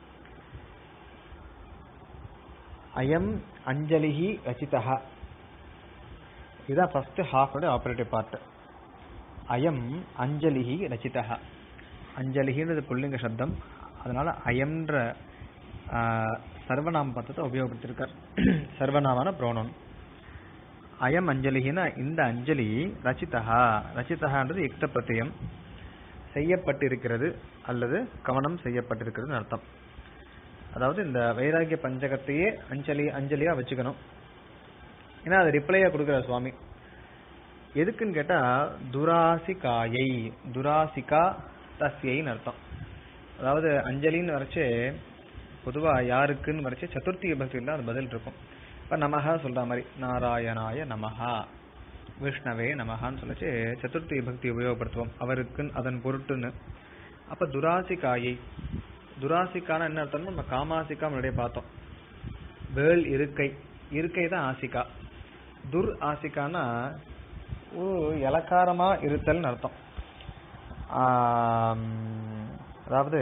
அயம் அஞ்சலிஹி ரச்சிதா இதுதான் ஃபர்ஸ்ட் ஹாஃப் ஆபரேட்டிவ் பார்ட் அயம் அஞ்சலிஹி ரச்சிதா அஞ்சலிஹின்றது புல்லிங்க சப்தம் அதனால அயம்ன்ற ஆஹ், சர்வநாம பதத்தை உபயோகப்படுத்தியிருக்கார் சர்வநாமான புரோனோன் அயம் அஞ்சலிஹினா இந்த அஞ்சலி ரச்சிதா ரச்சிதகான்றது யுக்த பிரத்தியம் செய்யப்பட்டிருக்கிறது அல்லது கவனம் செய்யப்பட்டிருக்கிறதுன்னு அர்த்தம் அதாவது இந்த வைராகிய பஞ்சகத்தையே அஞ்சலி அஞ்சலியா வச்சுக்கணும் ஏன்னா அது ரிப்ளையா கொடுக்குற சுவாமி எதுக்குன்னு கேட்டா துராசிகாயை துராசிகா தஸ்யைன்னு அர்த்தம் அதாவது அஞ்சலின்னு வரைச்சு பொதுவா யாருக்குன்னு வரைச்சு சதுர்த்தி விபக்தியில் தான் அது பதில் இருக்கும் இப்ப நமஹா சொல்ற மாதிரி நாராயணாய நமஹா விஷ்ணவே நமஹான்னு சொல்லச்சு சதுர்த்தி விபக்தி உபயோகப்படுத்துவோம் அவருக்கு அதன் பொருட்டுன்னு அப்ப துராசிகாயை துராசிக்கான என்ன அர்த்தம்னா நம்ம காமாசிக்கா முன்னாடியே பார்த்தோம் வேள் இருக்கை இருக்கை தான் ஆசிகா துர் ஆசிகானா ஒரு இலக்காரமா இருத்தல்னு அர்த்தம் ஆம், அதாவது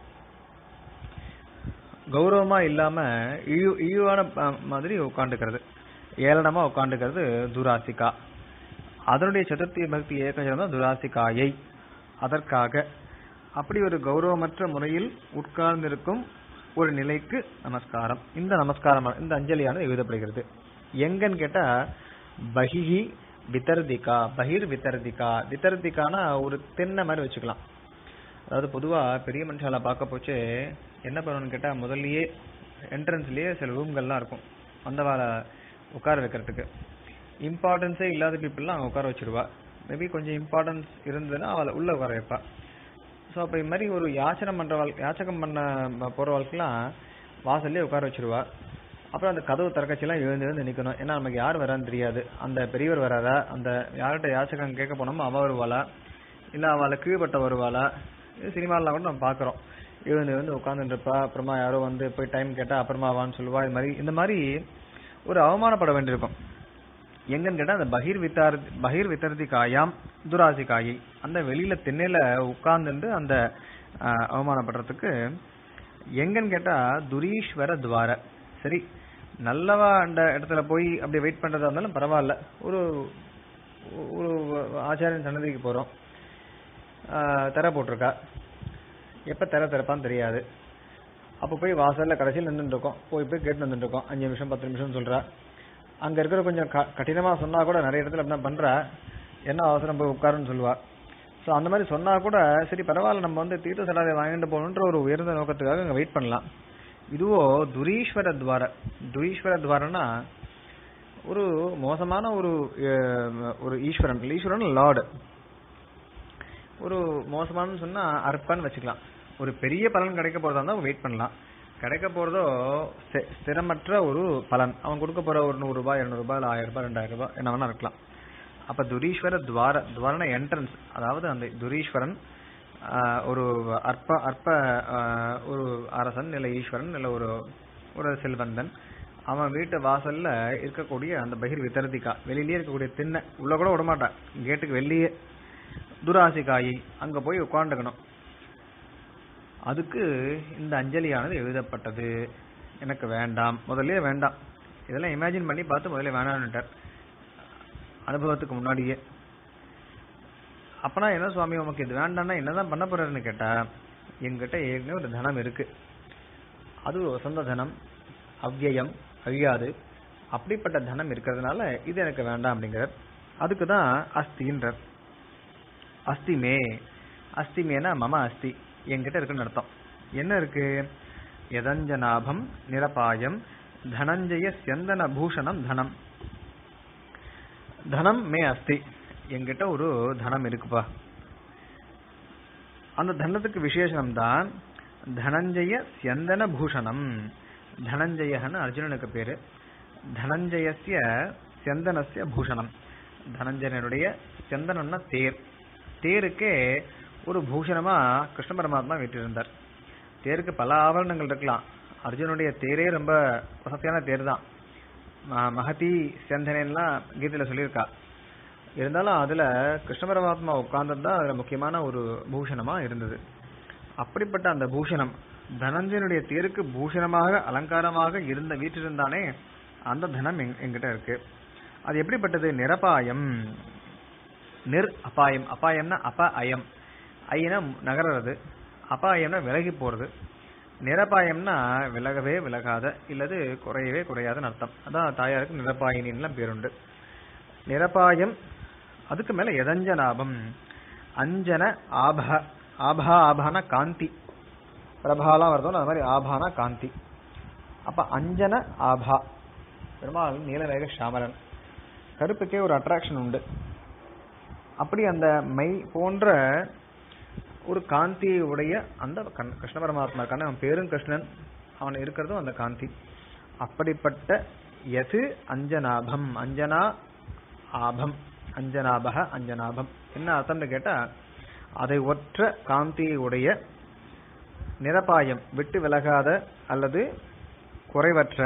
கௌரவமா இல்லாம இழு இழிவான ப- மாதிரி உட்காந்துக்கிறது ஏளனமா உட்காந்துக்கிறது துராசிகா அதனுடைய சதுர்த்தி பக்தி ஏகஜனம் தான் துராசிகாயை அதற்காக அப்படி ஒரு கௌரவமற்ற முறையில் உட்கார்ந்திருக்கும் ஒரு நிலைக்கு நமஸ்காரம் இந்த நமஸ்காரம் இந்த அஞ்சலியானது எழுதப்படுகிறது எங்கன்னு கேட்டா பகிஹி விதர்திகா பகிர் விதர்திகா விதர்திகானா ஒரு தென்னை மாதிரி வச்சுக்கலாம் அதாவது பொதுவா பெரிய மனுஷால பார்க்க போச்சு என்ன பண்ணணும்னு கேட்டா முதல்லயே என்ட்ரன்ஸ்லயே சில ரூம்கள்லாம் இருக்கும் வந்தவாள உட்கார வைக்கிறதுக்கு இம்பார்ட்டன்ஸே இல்லாத பீப்புளெலாம் அங்கே உட்கார வச்சிருவா மேபி கொஞ்சம் இம்பார்ட்டன்ஸ் இருந்ததுன்னா அவளை உள்ள உட்கார வைப்பா ஸோ அப்போ இது மாதிரி ஒரு யாச்சனம் பண்றவாள் யாச்சகம் பண்ண ம- போறவாளுக்கெல்லாம் வாசல்லே உட்கார வச்சிருவா அப்புறம் அந்த கதவு திறக்கச்செல்லாம் எழுந்து எழுந்து நிக்கணும் ஏன்னா நமக்கு யார் வரான்னு தெரியாது அந்த பெரியவர் வராரா அந்த யார்கிட்ட யாச்சகம் கேட்க போனோமோ அவ வருவாளா இல்ல அவளை கீழ்பட்ட வருவாளா இது சினிமாலாம் கூட நம்ம பாக்குறோம் எழுந்து எழுந்து உட்காந்துட்டு இருப்பா அப்புறமா யாரோ வந்து போய் டைம் கேட்டா அப்புறமா வான்னு சொல்லுவா இது மாதிரி இந்த மாதிரி ஒரு அவமானப்பட வேண்டியிருக்கும் எங்கன்னு கேட்டா அந்த பகிர் வித்தார் பகிர் வித்தர்தி காயாம் துராசி காயை அந்த வெளியில திண்ணையில உட்கார்ந்துட்டு அந்த ஆஹ், அவமானப்படுறதுக்கு எங்கன்னு கேட்டா துரீஸ்வர துவார சரி நல்லவா அந்த இடத்துல போய் அப்படி வெயிட் பண்றதா இருந்தாலும் பரவாயில்ல ஒரு ஒரு ஆச்சாரியன் சன்னதிக்கு போறோம் ஆஹ், திரை போட்டிருக்கா எப்ப திரை திறப்பான்னு தெரியாது அப்ப போய் வாசல்ல கடைசியில் நின்றுட்டு இருக்கோம் போய் போய் கேட்டு வந்துட்டு இருக்கோம் அஞ்சு நிமிஷம் பத்து நிமிஷம் சொல்றா அங்க இருக்கிற கொஞ்சம் க- கடினமா சொன்னா கூட நிறைய இடத்துல என்ன பண்றா என்ன அவசரம் போய் உட்காருன்னு சொல்லுவா சோ அந்த மாதிரி சொன்னா கூட சரி பரவாயில்ல நம்ம வந்து தீர்த்த சடாதை வாங்கிட்டு போகணுன்ற ஒரு உயர்ந்த நோக்கத்துக்காக அங்க வெயிட் பண்ணலாம் இதுவோ துரீஸ்வர துவார துரீஸ்வர துவாரனா ஒரு மோசமான ஒரு அஹ், ஒரு ஈஸ்வரன் ஈஸ்வரன் லார்டு ஒரு மோசமானு சொன்னா அர்ப்பன்னு வச்சுக்கலாம் ஒரு பெரிய பலன் கிடைக்க போறதா இருந்தா வெயிட் பண்ணலாம் கிடைக்க போறதோ ஸ்தி- ஸ்திரமற்ற ஒரு பலன் அவன் கொடுக்க போற ஒரு நூறு ரூபாய் இருநூறு ரூபாய் இல்ல ஆயிரம் ரூபாய் ரெண்டாயிரம் ரூபாய் என்ன வேணா இருக்கலாம் அப்ப துரீஸ்வர துவார துவாரண என்ட்ரன்ஸ் அதாவது அந்த துரீஸ்வரன் ஆஹ், ஒரு அற்ப அற்ப ஆஹ், ஒரு அரசன் இல்ல ஈஸ்வரன் இல்ல ஒரு ஒரு செல்வந்தன் அவன் வீட்டு வாசல்ல இருக்கக்கூடிய அந்த பகிர் வித்தரதிக்கா வெளியிலேயே இருக்கக்கூடிய திண்ணை உள்ள கூட விடமாட்டான் கேட்டுக்கு வெளியே துராசிகாயி அங்க போய் உட்காந்துக்கணும் அதுக்கு இந்த அஞ்சலியானது எழுதப்பட்டது எனக்கு வேண்டாம் முதல்லயே வேண்டாம் இதெல்லாம் இமேஜின் பண்ணி பார்த்து முதல்ல வேணான்னுட்டார் அனுபவத்துக்கு முன்னாடியே அப்பனா என்ன சுவாமி உமக்கு இது வேண்டாம்னா என்னதான் பண்ண போறாருன்னு கேட்டா என்கிட்ட ஏற்கனவே ஒரு தனம் இருக்கு அது ஒரு வசந்த தனம் அவ்யயம் அழியாது அப்படிப்பட்ட தனம் இருக்கிறதுனால இது எனக்கு வேண்டாம் அப்படிங்கிறார் அதுக்கு தான் அஸ்தின்றார் அஸ்திமே அஸ்திமேனா மம அஸ்தி என்கிட்ட இருக்குன்னு அர்த்தம் என்ன இருக்கு யதஞ்சனாபம் நிரபாயம் தனஞ்சய சியந்தன பூஷணம் தனம் தனம் மே அஸ்தி என்கிட்ட ஒரு தனம் இருக்குப்பா அந்த தனத்துக்கு விசேஷனம் தான் தனஞ்சய சியந்தன பூஷணம் தனஞ்சயன்னு அர்ஜுனனுக்கு பேரு தனஞ்சயஸ்ய சியந்தனஸ்ய பூஷணம் தனஞ்சயனுடைய சியந்தனம்னா தேர் தேருக்கே ஒரு பூஷணமா கிருஷ்ண பரமாத்மா வீட்டிருந்தார் தேருக்கு பல ஆவரணங்கள் இருக்கலாம் அர்ஜுனுடைய தேரே ரொம்ப வசதியான தேர் தான் ம- மகதி சியந்தனெல்லாம் கீதையில சொல்லியிருக்கா இருந்தாலும் அதுல கிருஷ்ண பரமாத்மா உட்கார்ந்தது தான் அதுல முக்கியமான ஒரு பூஷணமா இருந்தது அப்படிப்பட்ட அந்த பூஷணம் தனஞ்சயனுடைய தேருக்கு பூஷணமாக அலங்காரமாக இருந்த வீட்டிருந்தானே அந்த தனம் எங்க- என்கிட்ட இருக்கு அது எப்படிப்பட்டது நிரபாயம் நிர் அபாயம் அபாயம்னா அப அயம் ஐயனா நகர்றது அபாயம்னா விலகி போறது நிரபாயம்னா விலகவே விலகாத இல்லது குறையவே குறையாதுன்னு அர்த்தம் அதான் தாயாருக்கு நிரபாயினின்லாம் பேருண்டு நிரபாயம் அதுக்கு மேல எதஞ்சனாபம் அஞ்சன ஆப ஆபா ஆபான காந்தி பிரபாலாம் வருதோம் அது மாதிரி ஆபானா காந்தி அப்ப அஞ்சன ஆபா பெருமாள் நீலவேக ஷாமரன் கருப்புக்கே ஒரு அட்ராக்ஷன் உண்டு அப்படி அந்த மை போன்ற ஒரு காந்தி உடைய அந்த கண்- கிருஷ்ண பரமாத்மா இருக்கான அவன் பேரும் கிருஷ்ணன் அவன் இருக்கிறதும் அந்த காந்தி அப்படிப்பட்ட எது அஞ்சனாபம் அஞ்சனா ஆபம் அஞ்சனாபக அஞ்சனாபம் என்ன அர்த்தம்னு கேட்டா அதை ஒற்ற காந்தி உடைய நிரபாயம் விட்டு விலகாத அல்லது குறைவற்ற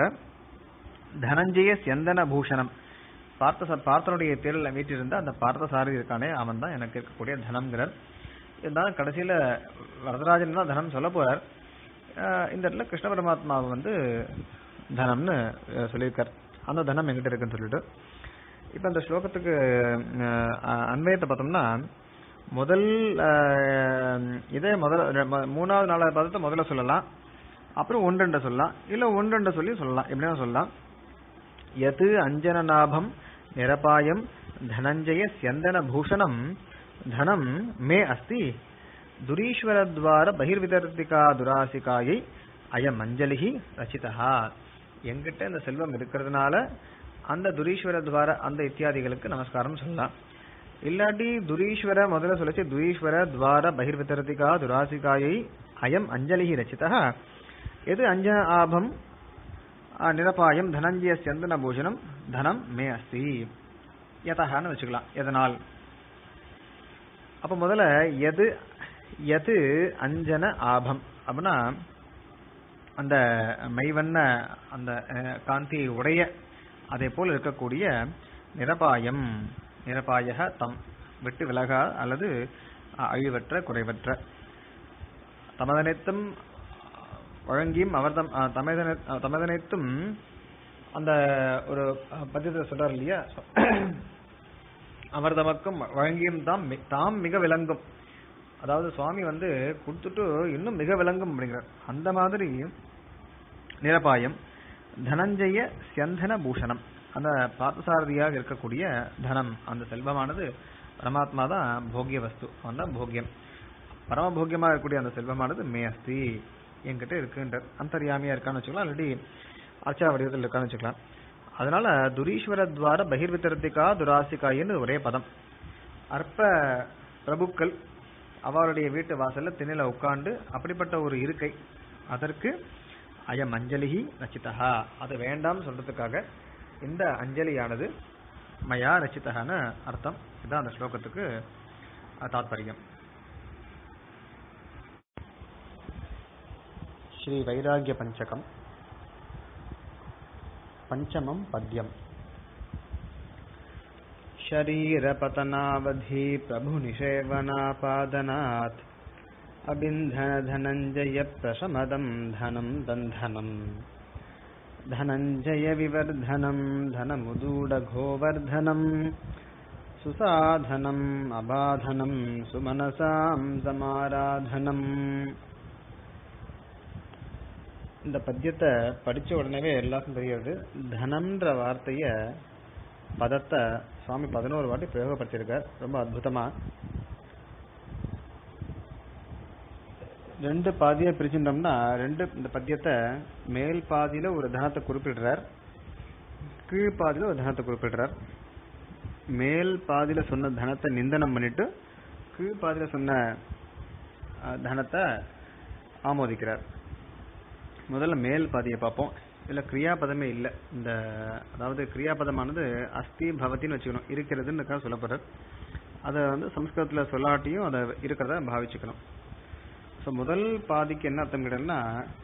தனஞ்சய செந்தன பூஷணம் பார்த்த பார்த்தனுடைய தேரில் வீட்டிருந்த அந்த பார்த்த சாரதி இருக்கானே அவன் தான் எனக்கு இருக்கக்கூடிய தனம்ங்கிறார் இருந்தாலும் கடைசியில வரதராஜன் தான் தனம் சொல்ல போறார் அஹ் இந்த இடத்துல கிருஷ்ண பரமாத்மாவை வந்து தனம்னு அஹ் சொல்லியிருக்கார் அந்த தனம் எங்கிட்ட இருக்குன்னு சொல்லிட்டு இப்ப இந்த ஸ்லோகத்துக்கு அஹ், அன்வயத்தை பார்த்தோம்னா முதல் அஹ், இதே முதல் ம- மூணாவது நாலாவது பதத்தை முதல்ல சொல்லலாம் அப்புறம் ஒன்றெண்ட சொல்லலாம் இல்ல ஒன்றெண்ட சொல்லி சொல்லலாம் எப்படியா சொல்லலாம் யத் அஞ்சனநாபம் நிரபாயம் தனஞ்சய ஸ்யந்தன பூஷணம் தனம் மே அஸ்தி துரீஸ்வரத்வார பகிர்விதர்த்திகா துராசிகாயை அயம் அஞ்சலிஹி ரச்சிதா என்கிட்ட இந்த செல்வம் இருக்கிறதுனால அந்த துரீஸ்வர துவார அந்த இத்தியாதிகளுக்கு நமஸ்காரம் சொல்லலாம் இல்லாட்டி துரீஸ்வர முதல்ல சொல்லிச்சு துரீஸ்வர துவார பகிர்விதர்த்திகா துராசிகாயை அயம் அஞ்சலிஹி ரச்சிதா எது அஞ்சன ஆபம் ஆ, நிரபாயம் தனஞ்சய சந்தன பூஷணம் தனம் மே அஸ்தி யதஹான்னு வச்சுக்கலாம் எதனால் அப்ப முதல்ல எது எது அஞ்சன ஆபம் அப்படின்னா அந்த மைவண்ண அந்த அஹ், காந்தி உடைய அதே போல் இருக்கக்கூடிய நிரபாயம் நிரபாயக தம் விட்டு விலகா அல்லது அஹ், அழிவற்ற குறைவற்ற தமதனைத்தும் வழங்கியும் அவர்தம் அஹ், தமதனை அஹ், தமதனைத்தும் அந்த ஒரு அஹ், பத்தியத்தை சொல்றார் இல்லையா அவர் தமக்கும் வழங்கியும் தாம் மி- தாம் மிக விளங்கும் அதாவது சுவாமி வந்து கொடுத்துட்டு இன்னும் மிக விளங்கும் அப்படிங்கிறார் அந்த மாதிரி நிரபாயம் தனஞ்சய சியந்தன பூஷணம் அந்த பார்த்தசாரதியாக இருக்கக்கூடிய தனம் அந்த செல்வமானது பரமாத்மா தான் போகிய வஸ்து அவன் தான் போகியம் பரம போகியமா இருக்கக்கூடிய அந்த செல்வமானது மே அஸ்தி என்கிட்ட இருக்குன்றார் அந்தர்யாமியா இருக்கான்னு வச்சுக்கலாம் இல்லாட்டி அர்ச்சா வடிவத்தில் இருக்கான்னு வச்சுக்கலாம் அதனால துரீஸ்வர துவார பகிர்வித்தரத்திகா துராசிகாயின்னு ஒரே பதம் அற்ப பிரபுக்கள் அவருடைய வீட்டு வாசல்ல திண்ணையில உட்கார்ந்து அப்படிப்பட்ட ஒரு இருக்கை அதற்கு அயம் அஞ்சலிஹி ரச்சிதா அது வேண்டாம் சொல்றதுக்காக இந்த அஞ்சலியானது மயா ரச்சிதகான அர்த்தம் இதுதான் அந்த ஸ்லோகத்துக்கு அஹ், தாத்பரியம் ஸ்ரீ வைராகிய பஞ்சகம் பஞ்சமம் பத்யம் शरीरपतनावधि प्रभुनिषेवनापादनात् अबिन्धनधनञ्जयप्रशमदम् धनम् दन्धनम् धनञ्जयविवर्धनम् धनमुदूढघोवर्धनम् सुसाधनम् अबाधनम् सुमनसाम् समाराधनम् இந்த பத்தியத்தை படிச்ச உடனே எல்லாருக்கும் தெரியாது தனம்ன்ற வார்த்தைய பதத்தை சுவாமி பதினோரு வாட்டி பிரயோகப்படுத்தியிருக்கார் ரொம்ப அற்புதமா ரெண்டு பாதியா பிரிச்சுட்டோம்னா ரெண்டு இந்த பத்தியத்தை மேல் பாதியில ஒரு தனத்தை குறிப்பிடுறார் கீழ் பாதியில ஒரு தனத்தை குறிப்பிடுறார் மேல் பாதியில சொன்ன தனத்தை நிந்தனம் பண்ணிட்டு கீழ் பாதியில சொன்ன அஹ், தனத்தை ஆமோதிக்கிறார் முதல்ல மேல் பாதியை பார்ப்போம் இதுல கிரியாபதமே இல்லை இந்த அதாவது கிரியாபதமானது அஸ்தி பவத்தின்னு வச்சுக்கணும் இருக்கிறதுன்னு சொல்லப்படுறது அதை வந்து சம்ஸ்கிருதத்துல சொல்லாட்டியும் அதை இருக்கிறத பாவிச்சுக்கணும் ஸோ முதல் பாதிக்கு என்ன அர்த்தம் கேட்டீங்கன்னா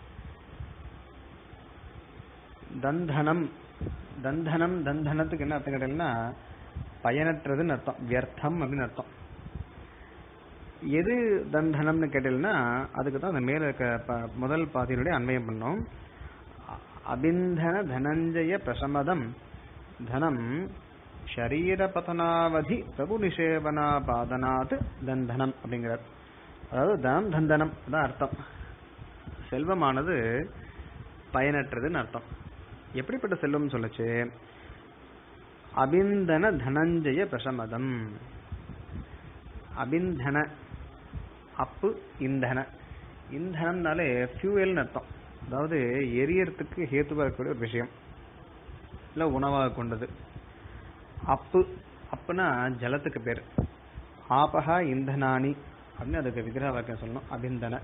தந்தனம் தந்தனம் தந்தனத்துக்கு என்ன அர்த்தம் கேட்டீங்கன்னா பயனற்றதுன்னு அர்த்தம் வியர்த்தம் அப்படின்னு அர்த்தம் எது தந்தனம்னு கேட்டீங்கன்னா அதுக்கு தான் அந்த மேல இருக்க ப- முதல் பாதியினுடைய அன்வயம் பண்ணோம் அ- அபிந்தன தனஞ்சய பிரசமதம் தனம் ஷரீரபதனாவதி பிரபு நிஷேவனா பாதனாத் தந்தனம் அப்படிங்கிறார் அதாவது தனம் தந்தனம் தான் அர்த்தம் செல்வமானது பயனற்றதுன்னு அர்த்தம் எப்படிப்பட்ட செல்வம் சொல்லுச்சு அபிந்தன தனஞ்சய பிரசமதம் அபிந்தன அப்பு இந்தன இந்தனம்னாலே ஃபியூயல்னு அர்த்தம் அதாவது எரியறதுக்கு ஹேத்துவா இருக்கக்கூடிய ஒரு விஷயம் இல்ல உணவாக கொண்டது அப்பு அப்புனா ஜலத்துக்கு பேர் ஆபஹா இந்தனானி அப்படின்னு அதுக்கு விக்கிரக வாக்கியம் சொல்லணும் அபிந்தன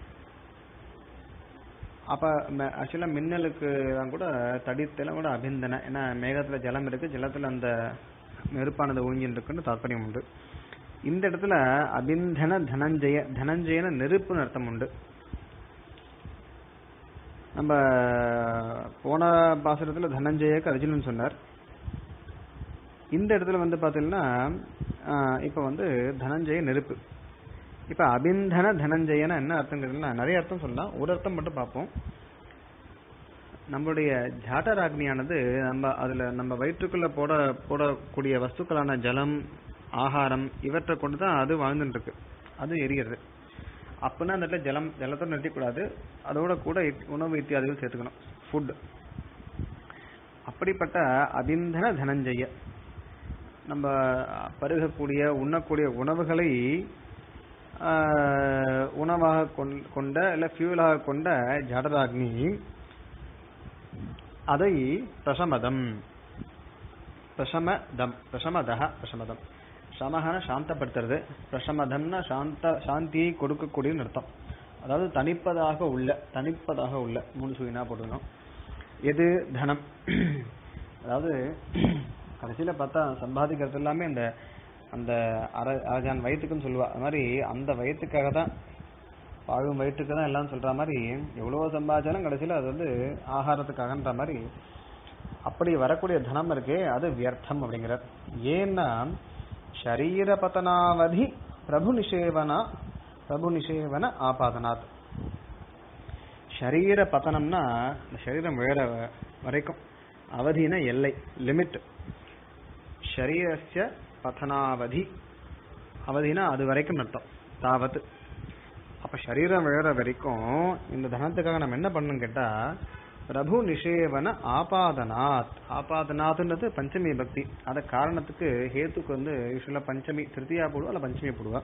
அப்ப ஆக்சுவலா மின்னலுக்கு தான் கூட தடித்தெல்லாம் கூட அபிந்தன ஏன்னா மேகத்துல ஜலம் இருக்கு ஜலத்துல அந்த நெருப்பானது ஊங்கின்னு இருக்குன்னு தாற்பயம் உண்டு இந்த இடத்துல அபிந்தன தனஞ்சய தனஞ்சயன நெருப்புன்னு அர்த்தம் உண்டு நம்ம போன பாசுரத்துல தனஞ்சயக்கு அர்ஜுனன் சொன்னார் இந்த இடத்துல வந்து பாத்தீங்கன்னா ஆஹ், இப்ப வந்து தனஞ்சய நெருப்பு இப்ப அபிந்தன தனஞ்சயன என்ன அர்த்தம் கேட்டீங்கன்னா நிறைய அர்த்தம் சொல்லலாம் ஒரு அர்த்தம் மட்டும் பார்ப்போம் நம்மளுடைய ஜாட்டராக்னியானது நம்ம அதுல நம்ம வயிற்றுக்குள்ள போட போடக்கூடிய வஸ்துக்களான ஜலம் ஆகாரம் இவற்றை கொண்டு தான் அது வாழ்ந்துட்டு இருக்கு அது எரிகிறது அப்படின்னா அந்த இடத்துல ஜலம் ஜலத்தோட நிறுத்திக்கூடாது அதோட கூட இத்- உணவு இத்தியாதிகள் சேர்த்துக்கணும் ஃபுட் அப்படிப்பட்ட அபிந்தன தனஞ்சய நம்ம பருகக்கூடிய உண்ணக்கூடிய உணவுகளை ஆஹ், உணவாக கொண்- கொண்ட இல்ல ஃபியூலாக கொண்ட ஜடராக்னி அதை பிரசமதம் பிரசமதம் பிரசமதः பிரசமதம் சமஹன சாந்தப்படுத்துறது பிரசமதம்னா சாந்த சாந்தியை கொடுக்கக்கூடியன்னு அர்த்தம் அதாவது தனிப்பதாக உள்ள தனிப்பதாக உள்ள மூணு சுயினா போட்டுக்கணும் எது தனம் அதாவது கடைசியில பார்த்தா சம்பாதிக்கிறது எல்லாமே அந்த அந்த அரை அரஜான் வயிற்றுக்குன்னு சொல்லுவா அது மாதிரி அந்த வயிற்றுக்காக தான் வாழும் வயிற்றுக்கு தான் எல்லாம் சொல்ற மாதிரி எவ்வளவோ சம்பாதிச்சாலும் கடைசியில அது வந்து ஆகாரத்துக்காகன்ற மாதிரி அப்படி வரக்கூடிய தனம் இருக்கே அது வியர்த்தம் அப்படிங்கிறார் ஏன்னா ஷரீர பதனாவதி பிரபு நிஷேவனா பிரபு நிஷேவன ஆபாதனாத் ஷரீர பதனம்னா இந்த சரீரம் விழற வ- வரைக்கும் அவதின எல்லை லிமிட் ஷரீரஸ்ய பதனாவதி அவதினா அது வரைக்கும் அர்த்தம் தாவத் அப்ப சரீரம் விழற வரைக்கும் இந்த தனத்துக்காக நம்ம என்ன பண்ணணும் கேட்டா பிரபு நிஷேவன ஆபாதனாத் ஆபாதனாத்ன்றது பஞ்சமி பக்தி அத காரணத்துக்கு ஹேத்துக்கு வந்து யூஸ்வலா பஞ்சமி திருத்தியா போடுவா இல்ல பஞ்சமி போடுவா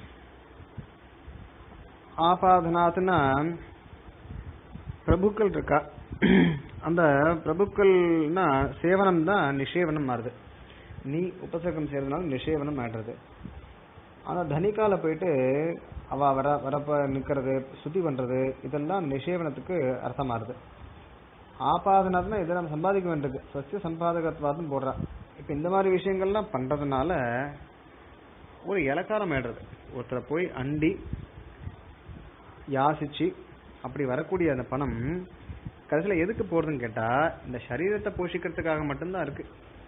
ஆபாதனாத்னா பிரபுக்கள் இருக்கா அந்த பிரபுக்கள்னா சேவனம் தான் நிஷேவனம் மாறுது நீ உபசர்க்கம் செய்யறதுனால நிஷேவனம் ஆடுறது அந்த தனிக்கால போயிட்டு அவ வர வரப்ப நிக்கிறது சுத்தி பண்றது இதெல்லாம் நிஷேவனத்துக்கு அர்த்தமாறுது ஆபாதனம்னா இதை நம்ம சம்பாதிக்க வேண்டியது சசிய சம்பாதகத்வாதம் போடுறா இப்ப இந்த மாதிரி விஷயங்கள்லாம் பண்றதுனால ஒரு இலக்காரம் ஆயிடுறது ஒருத்தரை போய் அண்டி யாசிச்சு அப்படி வரக்கூடிய அந்த பணம் கடைசியில எதுக்கு போறதுன்னு கேட்டா இந்த சரீரத்தை போஷிக்கிறதுக்காக மட்டும்தான் இருக்கு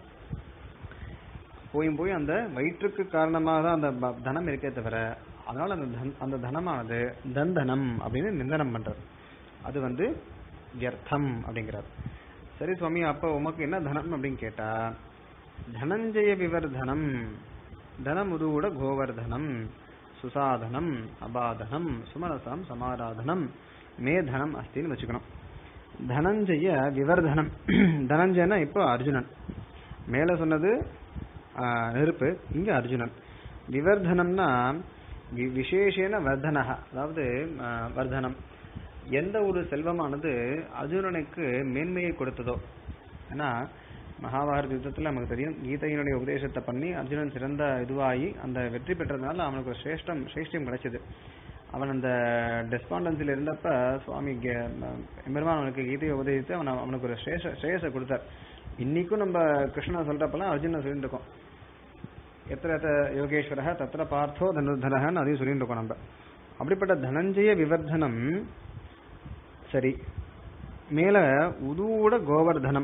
போயும் போய் அந்த வயிற்றுக்கு காரணமாக தான் அந்த ப- தனம் இருக்கே தவிர அதனால அந்த தன் அந்த தனமானது தந்தனம் அப்படின்னு நிந்தனம் பண்றது அது வந்து வியர்த்தம் அப்படிங்கிறார் சரி சுவாமி அப்ப உமக்கு என்ன தனம் அப்படின்னு கேட்டா தனஞ்சய விவர்தனம் தனமுதூட கோவர்தனம் சுசாதனம் அபாதனம் சுமனசாம் சமாராதனம் மே தனம் அஸ்தின்னு வச்சுக்கணும் தனஞ்சய விவர்தனம் தனஞ்சயனா இப்போ அர்ஜுனன் மேல சொன்னது ஆ, நெருப்பு இங்க அர்ஜுனன் விவர்தனம்னா வி- விசேஷேன வர்தனக அதாவது ஆ, வர்தனம் எந்த ஒரு செல்வமானது அர்ஜுனனுக்கு மேன்மையை கொடுத்ததோ ஏன்னா மகாபாரத யுத்தத்துல நமக்கு தெரியும் கீதையினுடைய உபதேசத்தை பண்ணி அர்ஜுனன் சிறந்த இதுவாகி அந்த வெற்றி பெற்றதுனால அவனுக்கு ஒரு சிரேஷ்டம் சிரேஷ்டியம் கிடைச்சது அவன் அந்த டெஸ்பாண்டன்சில இருந்தப்ப சுவாமி கே- ம- எம்பெருமான் அவனுக்கு கீதையை உபதேசித்து அவன் அவனுக்கு ஒரு ஸ்ரேஷ ஸ்ரேயஸை கொடுத்தார் இன்னைக்கும் நம்ம கிருஷ்ணா சொல்றப்பெல்லாம் அர்ஜுனன் சொல்லிட்டு இருக்கோம் எத்திர எத்த யோகேஸ்வரக தத்திர பார்த்தோ தனுர்தனகன்னு அதையும் சொல்லிட்டு இருக்கோம் நம்ம அப்படிப்பட்ட தனஞ்சய விவர்தனம் சரி மேல உதூட கோவர்தனம்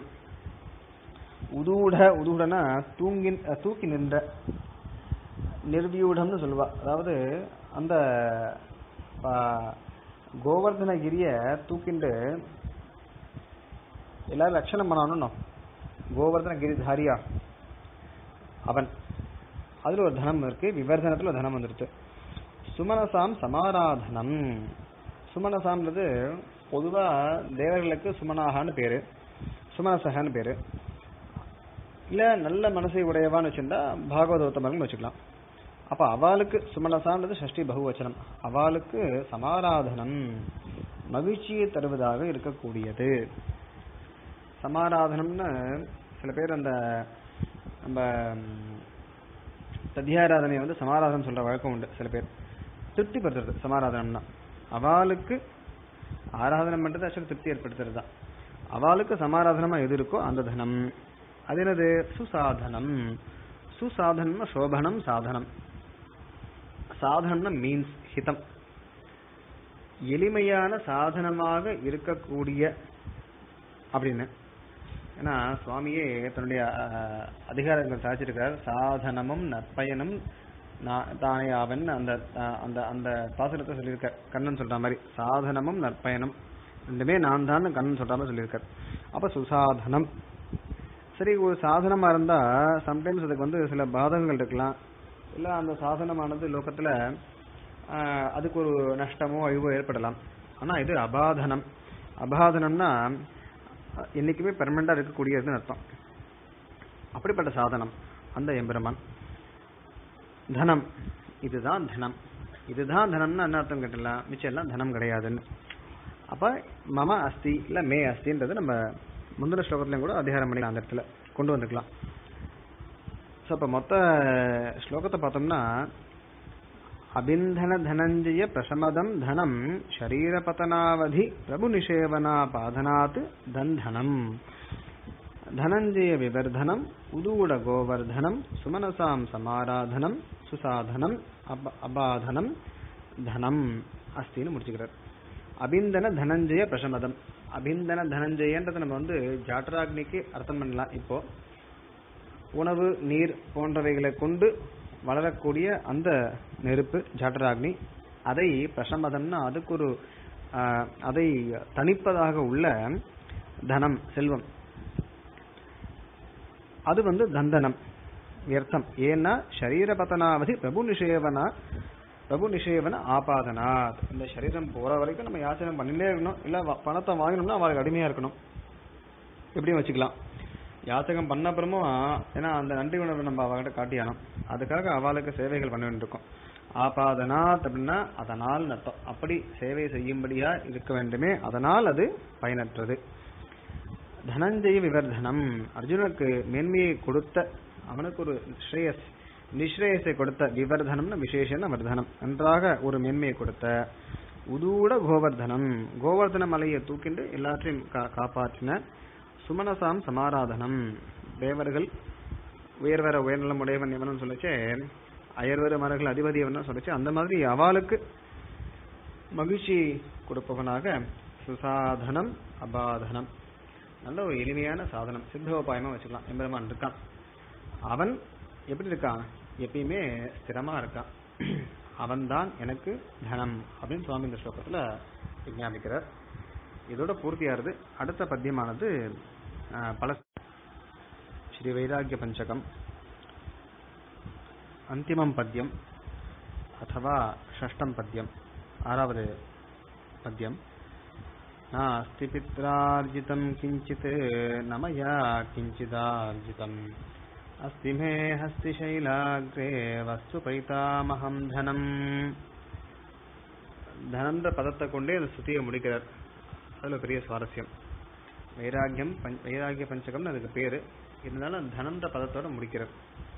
உதூட உதூடனா தூங்கி அஹ், தூக்கி நின்ற நிர்வியூடம்னு சொல்லுவா அதாவது அந்த ஆ, கோவர்தனகிரிய தூக்கிண்டு எல்லாரும் லட்சணம் பண்ணணும் கோவர்தன கிரிதாரியா அவன் அதுல ஒரு தனம் இருக்கு விவர்தனத்துல ஒரு தனம் வந்துருச்சு சுமனசாம் சமாராதனம் சுமனசாம்ன்றது பொதுவா தேவர்களுக்கு சுமனாகான்னு பேரு சுமனசகான்னு பேரு இல்ல நல்ல மனசை உடையவான்னு வச்சிருந்தா பாகவதோத்தமர்கள் வச்சுக்கலாம் அப்ப அவளுக்கு சுமனசான்றது ஷஷ்டி பகுவச்சனம் அவளுக்கு சமாராதனம் மகிழ்ச்சியை தருவதாக இருக்கக்கூடியது சமாராதனம்னு சில பேர் அந்த நம்ம ம், தத்தியாராதனையை வந்து சமாராதனம் சொல்ற வழக்கம் உண்டு சில பேர் திருப்திப்படுத்துறது சமாராதனம்னா அவளுக்கு ஆராதனம் பண்றது ஆக்சுவலி திருப்தி ஏற்படுத்துறது தான் அவளுக்கு சமாராதனமா எது இருக்கோ அந்த தனம் அது என்னது சுசாதனம் சுசாதனம்னா சோபனம் சாதனம் சாதனம்னா மீன்ஸ் ஹிதம் எளிமையான சாதனமாக இருக்கக்கூடிய அப்படின்னு ஏன்னா சுவாமியே தன்னுடைய அஹ், அதிகாரங்கள் சாதிச்சிருக்கார் சாதனமும் நற்பயனும் நா- தானே அவன் அந்த அஹ், அந்த அந்த பாசுரத்தை சொல்லியிருக்கார் கண்ணன் சொல்ற மாதிரி சாதனமும் நற்பயனும் ரெண்டுமே நான் தான் கண்ணன் சொல்ற மாதிரி சொல்லியிருக்கார் அப்ப சுசாதனம் சரி ஒரு சாதனமா இருந்தா சம்டைம்ஸ் அதுக்கு வந்து சில பாதகங்கள் இருக்கலாம் இல்ல அந்த சாதனமானது லோகத்துல ஆஹ், அதுக்கு ஒரு நஷ்டமோ அழிவோ ஏற்படலாம் ஆனா இது அபாதனம் அபாதனம்னா அஹ், என்னைக்குமே பெர்மனண்டா இருக்கக்கூடியதுன்னு அர்த்தம் அப்படிப்பட்ட சாதனம் அந்த எம்பெருமான் தனம் இதுதான் தனம் இதுதான் தனம்னா என்ன அர்த்தம் கேட்டலாம் மிச்சம் எல்லாம் தனம் கிடையாதுன்னு அப்ப மம அஸ்தி இல்ல மே அஸ்தின்றது நம்ம முந்தின ஸ்லோகத்துலயும் கூட அதிகாரம் பண்ணிக்கலாம் அந்த இடத்துல கொண்டு வந்துக்கலாம் ஸோ அப்ப மொத்த ஸ்லோகத்தை பார்த்தோம்னா அபிந்தன தனஞ்சய பிரசமதம் தனம் ஷரீரபதனாவதி பிரபு நிஷேவனா பாதனாத் தந்தனம் தனஞ்சய விவர்தனம் உதூட கோவர்தனம் சுமனசாம் சமாராதனம் சுசாதனம் அப அபாதனம் தனம் அஸ்தின்னு முடிச்சுக்கிறார் அபிந்தன தனஞ்சய பிரசமதம் அபிந்தன தனஞ்சயன்றதை நம்ம வந்து ஜாட்ராக்னிக்கு அர்த்தம் பண்ணலாம் இப்போ உணவு நீர் போன்றவைகளை கொண்டு வளரக்கூடிய அந்த நெருப்பு ஜாட்டராக்னி அதை பிரசமதம்னா அதுக்கு ஒரு ஆஹ், அதை தணிப்பதாக உள்ள தனம் செல்வம் அது வந்து தந்தனம் வியர்த்தம் ஏன்னா சரீரபதனாவதி பிரபு நிஷேவனா பிரபு நிஷேவன ஆபாதனாத் இந்த சரீரம் போற வரைக்கும் நம்ம யாச்சனை பண்ணிட்டே இருக்கணும் இல்ல வ- பணத்தை வாங்கணும்னா அவளுக்கு அடிமையா இருக்கணும் எப்படியும் வச்சுக்கலாம் யாச்சகம் பண்ண அப்புறமும் ஏன்னா அந்த நன்றி உணர்வு நம்ம அவகிட்ட காட்டியானோம் அதுக்காக அவளுக்கு சேவைகள் பண்ண வேண்டியிருக்கும் ஆபாதனாத் அப்படின்னா அதனால் அர்த்தம் அப்படி சேவை செய்யும்படியா இருக்க வேண்டுமே அதனால் அது பயனற்றது தனஞ்சய விவர்தனம் அர்ஜுனுக்கு மேன்மையை கொடுத்த அவனுக்கு ஒரு ஸ்ரேயஸ் நிஸ்ரேயசை கொடுத்த விவர்தனம்னு விசேஷன வர்தனம் நன்றாக ஒரு மென்மையை கொடுத்த உதூட கோவர்தனம் கோவர்தன மலையை தூக்கிண்டு எல்லாற்றையும் கா- காப்பாற்றின சுமனசாம் சமாராதனம் தேவர்கள் உயர்வர உயர்நலம் உடையவன் இவனும் சொல்லிச்சு அயர்வர மரங்கள் அதிபதி இவனும் சொல்லிச்சு அந்த மாதிரி அவளுக்கு மகிழ்ச்சி கொடுப்பவனாக சுசாதனம் அபாதனம் நல்ல ஒரு எளிமையான சாதனம் சித்தோபாயமா வச்சுக்கலாம் எம்பெருமான் இருக்கான் அவன் எப்படி இருக்கான் எப்பயுமே ஸ்திரமா இருக்கான் அவன்தான் எனக்கு தனம் அப்படின்னு சுவாமி இந்த ஸ்லோகத்துல விஞ்ஞாபிக்கிறார் இதோட பூர்த்தியாகிறது அடுத்த பத்தியமானது அஹ், பல ஸ்ரீ வைராக்கிய பஞ்சகம் அந்திமம் பத்யம் அथवा ஷஷ்டம் பத்யம் ஆறாவது பத்யம் नास्ति पित्रार्जितं किञ्चित् न मया किञ्चिदार्जितम् अस्ति मे हस्तिशैलाग्रे वस्तु பைதாமகம் தனம் தனன்ற பதத்தை கொண்டே அந்த ஸ்துதியை முடிக்கிறார் அதுல பெரிய சுவாரஸ்யம் வைராக்கியம் பஞ்- வைராக்கிய பஞ்சகம்னு அதுக்கு பேரு இருந்தாலும் தனன்ற பதத்தோட முடிக்கிறார்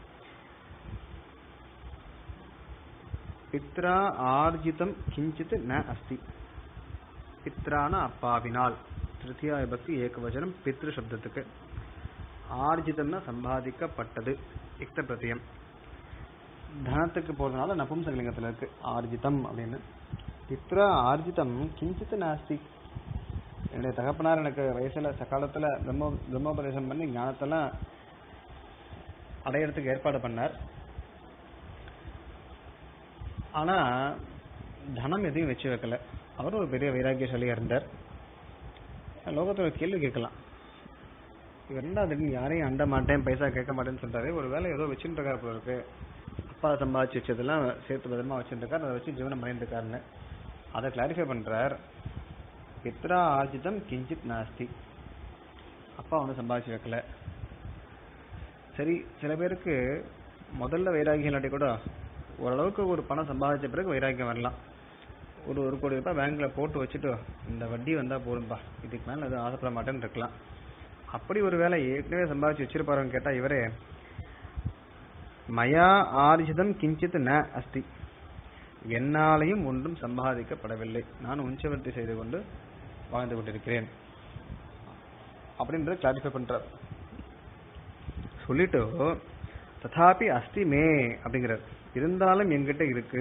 பித்ரா ஆர்ஜிதம் கிஞ்சித் ந அஸ்தி பித்ரான அப்பாவினால் திருத்தியா விபக்தி ஏகவசனம் பித்ரு சப்தத்துக்கு ஆர்ஜிதம்னா சம்பாதிக்கப்பட்டது இக்த பிரத்தியம் தனத்துக்கு போறதுனால நபும்சகலிங்கத்துல இருக்கு ஆர்ஜிதம் அப்படின்னு பித்ரா ஆர்ஜிதம் கிஞ்சித் நாஸ்தி என்னுடைய தகப்பனார் எனக்கு வயசுல சகாலத்துல பிரம்ம பிரம்மோபதேசம் பண்ணி ஞானத்தெல்லாம் அடையறதுக்கு ஏற்பாடு பண்ணார் ஆனா தனம் எதையும் வச்சு வைக்கல அவர் ஒரு பெரிய வைராக்கியசாலியா இருந்தார் லோகத்துல ஒரு கேள்வி கேட்கலாம் இவர் என்ன திடீர்னு யாரையும் அண்ட மாட்டேன் பைசா கேட்க மாட்டேன்னு சொல்றாரு ஒரு வேலை ஏதோ வச்சுட்டு இருக்காரு போல இருக்கு அப்பா சம்பாதிச்சு வச்சதெல்லாம் சேர்த்து பத்திரமா வச்சுட்டு இருக்காரு அதை வச்சு ஜீவனம் பண்ணிட்டு இருக்காருன்னு அதை கிளாரிஃபை பண்றார் பித்ரா ஆர்ஜிதம் கிஞ்சித் நாஸ்தி அப்பா வந்து சம்பாதிச்சு வைக்கல சரி சில பேருக்கு முதல்ல வைராகியம் இல்லாட்டி கூட ஓரளவுக்கு ஒரு பணம் சம்பாதிச்ச பிறகு வைராக்கியம் வரலாம் ஒரு ஒரு கோடி ரூபாய் பேங்க்ல போட்டு வச்சுட்டு இந்த வட்டி வந்தா போதும்பா இதுக்கு மேல எதுவும் ஆசைப்பட மாட்டேன்னு இருக்கலாம் அப்படி ஒரு வேலை ஏற்கனவே சம்பாதிச்சு வச்சிருப்பாருன்னு கேட்டா இவரே மயா ஆர்ஜிதம் கிஞ்சித் ந அஸ்தி என்னாலையும் ஒன்றும் சம்பாதிக்கப்படவில்லை நான் உஞ்சவர்த்தி செய்து கொண்டு வாழ்ந்து கொண்டிருக்கிறேன் அப்படின்றத கிளாரிஃபை பண்றார் சொல்லிட்டு ததாபி அஸ்தி மே அப்படிங்கிறார் இருந்தாலும் என்கிட்ட இருக்கு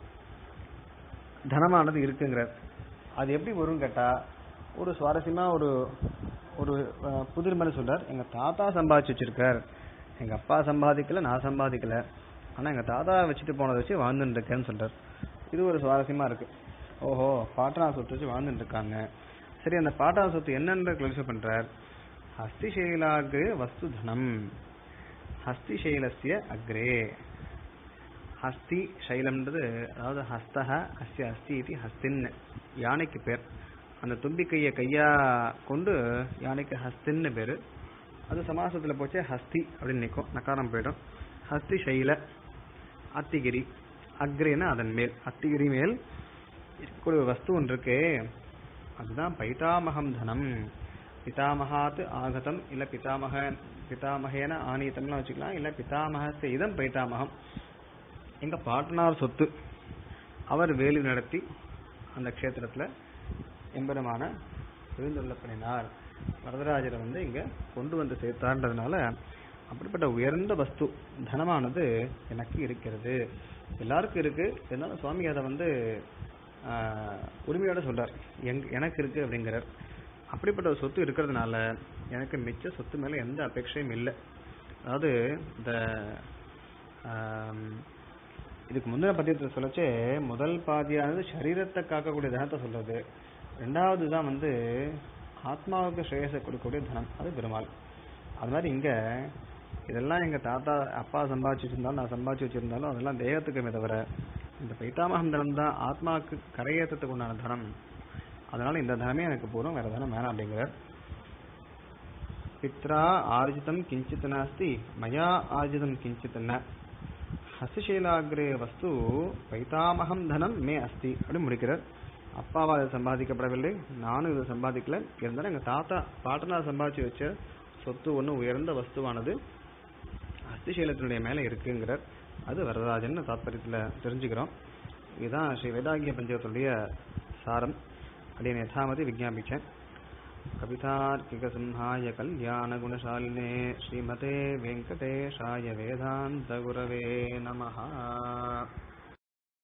தனமானது இருக்குங்கிறார் அது எப்படி வரும்னு கேட்டா ஒரு சுவாரஸ்யமா ஒரு ஒரு அஹ், புதிர் மாதிரி சொல்றார் எங்க தாத்தா சம்பாதிச்சு வச்சிருக்கார் எங்க அப்பா சம்பாதிக்கல நான் சம்பாதிக்கல ஆனா எங்க தாத்தா வச்சுட்டு போனதை வச்சு வாழ்ந்துட்டு இருக்கேன்னு சொல்றார் இது ஒரு சுவாரஸ்யமா இருக்கு ஓஹோ பாட்டனா சொத்து வச்சு வாழ்ந்துட்டு இருக்காங்க சரி அந்த பாட்டனா சொத்து என்னன்ற கிளாரிஃபை பண்றார் ஹஸ்திசைலாகு வஸ்து தனம் ஹஸ்திசைலஸ்ய அக்ரே ஹஸ்தி சைலம்ன்றது அதாவது ஹஸ்தக அஸ்ய ஹஸ்தி இது ஹஸ்தின் யானைக்கு பேர் அந்த தும்பிக்கையை கையா கொண்டு யானைக்கு ஹஸ்தின்னு பேரு அது சமாசத்துல போச்சே ஹஸ்தி அப்படின்னு நிற்கும் நக்காரம் போயிடும் ஹஸ்தி சைல அத்திகிரி அக்ரேனா அதன் மேல் அத்திகிரி மேல் இருக்கக்கூடிய ஒரு வஸ்து ஒன்று இருக்கே அதுதான் பைதாமகம் தனம் பிதாமகாத் ஆகதம் இல்ல பிதாமக பிதாமகேன ஆனீதம்லாம் வச்சுக்கலாம் இல்ல பிதாமகஸ்ய இதம் பைதாமகம் எங்க பாட்டனார் சொத்து அவர் வேலி நடத்தி அந்த க்ஷேத்திரத்துல எம்பெருமான எழுந்துள்ள பண்ணினார் வரதராஜரை வந்து இங்க கொண்டு வந்து சேர்த்தான்றதுனால அப்படிப்பட்ட உயர்ந்த வஸ்து தனமானது எனக்கு இருக்கிறது எல்லாருக்கும் இருக்கு இருந்தாலும் சுவாமி அதை வந்து ஆஹ், உரிமையோட சொல்றார் எங்க எனக்கு இருக்கு அப்படிங்கிறார் அப்படிப்பட்ட ஒரு சொத்து இருக்கிறதுனால எனக்கு மிச்ச சொத்து மேல எந்த அபேட்சையும் இல்லை அதாவது இந்த ஆம், இதுக்கு முந்தின பத்தியத்தை சொல்லச்சே முதல் பாதியானது சரீரத்தை காக்கக்கூடிய தனத்தை சொல்றது ரெண்டாவது தான் வந்து ஆத்மாவுக்கு ஸ்ரேயஸை கொடுக்கக்கூடிய தனம் அது பெருமாள் அது மாதிரி இங்க இதெல்லாம் எங்க தாத்தா அப்பா சம்பாதிச்சு வச்சிருந்தாலும் நான் சம்பாதிச்சு வச்சிருந்தாலும் அதெல்லாம் தேகத்துக்குமே தவிர இந்த பைத்தாமகம் தனம் தான் ஆத்மாவுக்கு கரையேற்றத்துக்கு உண்டான தனம் அதனால இந்த தனமே எனக்கு போதும் வேற தனம் வேணாம் அப்படிங்கிறார் பித்ரா ஆர்ஜிதம் கிஞ்சித் நாஸ்தி மயா ஆர்ஜிதம் கிஞ்சித் ந ஹஸ்தசீலாகிரே வஸ்து பைத்தாமகம் தனம் மே அஸ்தி அப்படி முடிக்கிறார் அப்பாவால் இது சம்பாதிக்கப்படவில்லை நானும் இதை சம்பாதிக்கல இருந்தாலும் எங்க தாத்தா பாட்டனார் சம்பாதிச்சு வச்ச சொத்து ஒன்று உயர்ந்த வஸ்துவானது அஸ்திசீலத்தினுடைய மேல இருக்குங்கிறார் அது வரதராஜன் தாத்பரியத்துல தெரிஞ்சுக்கிறோம் இதுதான் ஸ்ரீ வேதாகிய பஞ்சகத்துடைய சாரம் அப்படின்னு யதாமதி விஜாபிச்சேன் कवितार्किकसिंहाय कल्याणगुणशालिने श्रीमते वेङ्कटेशाय वेदान्तगुरवे नमः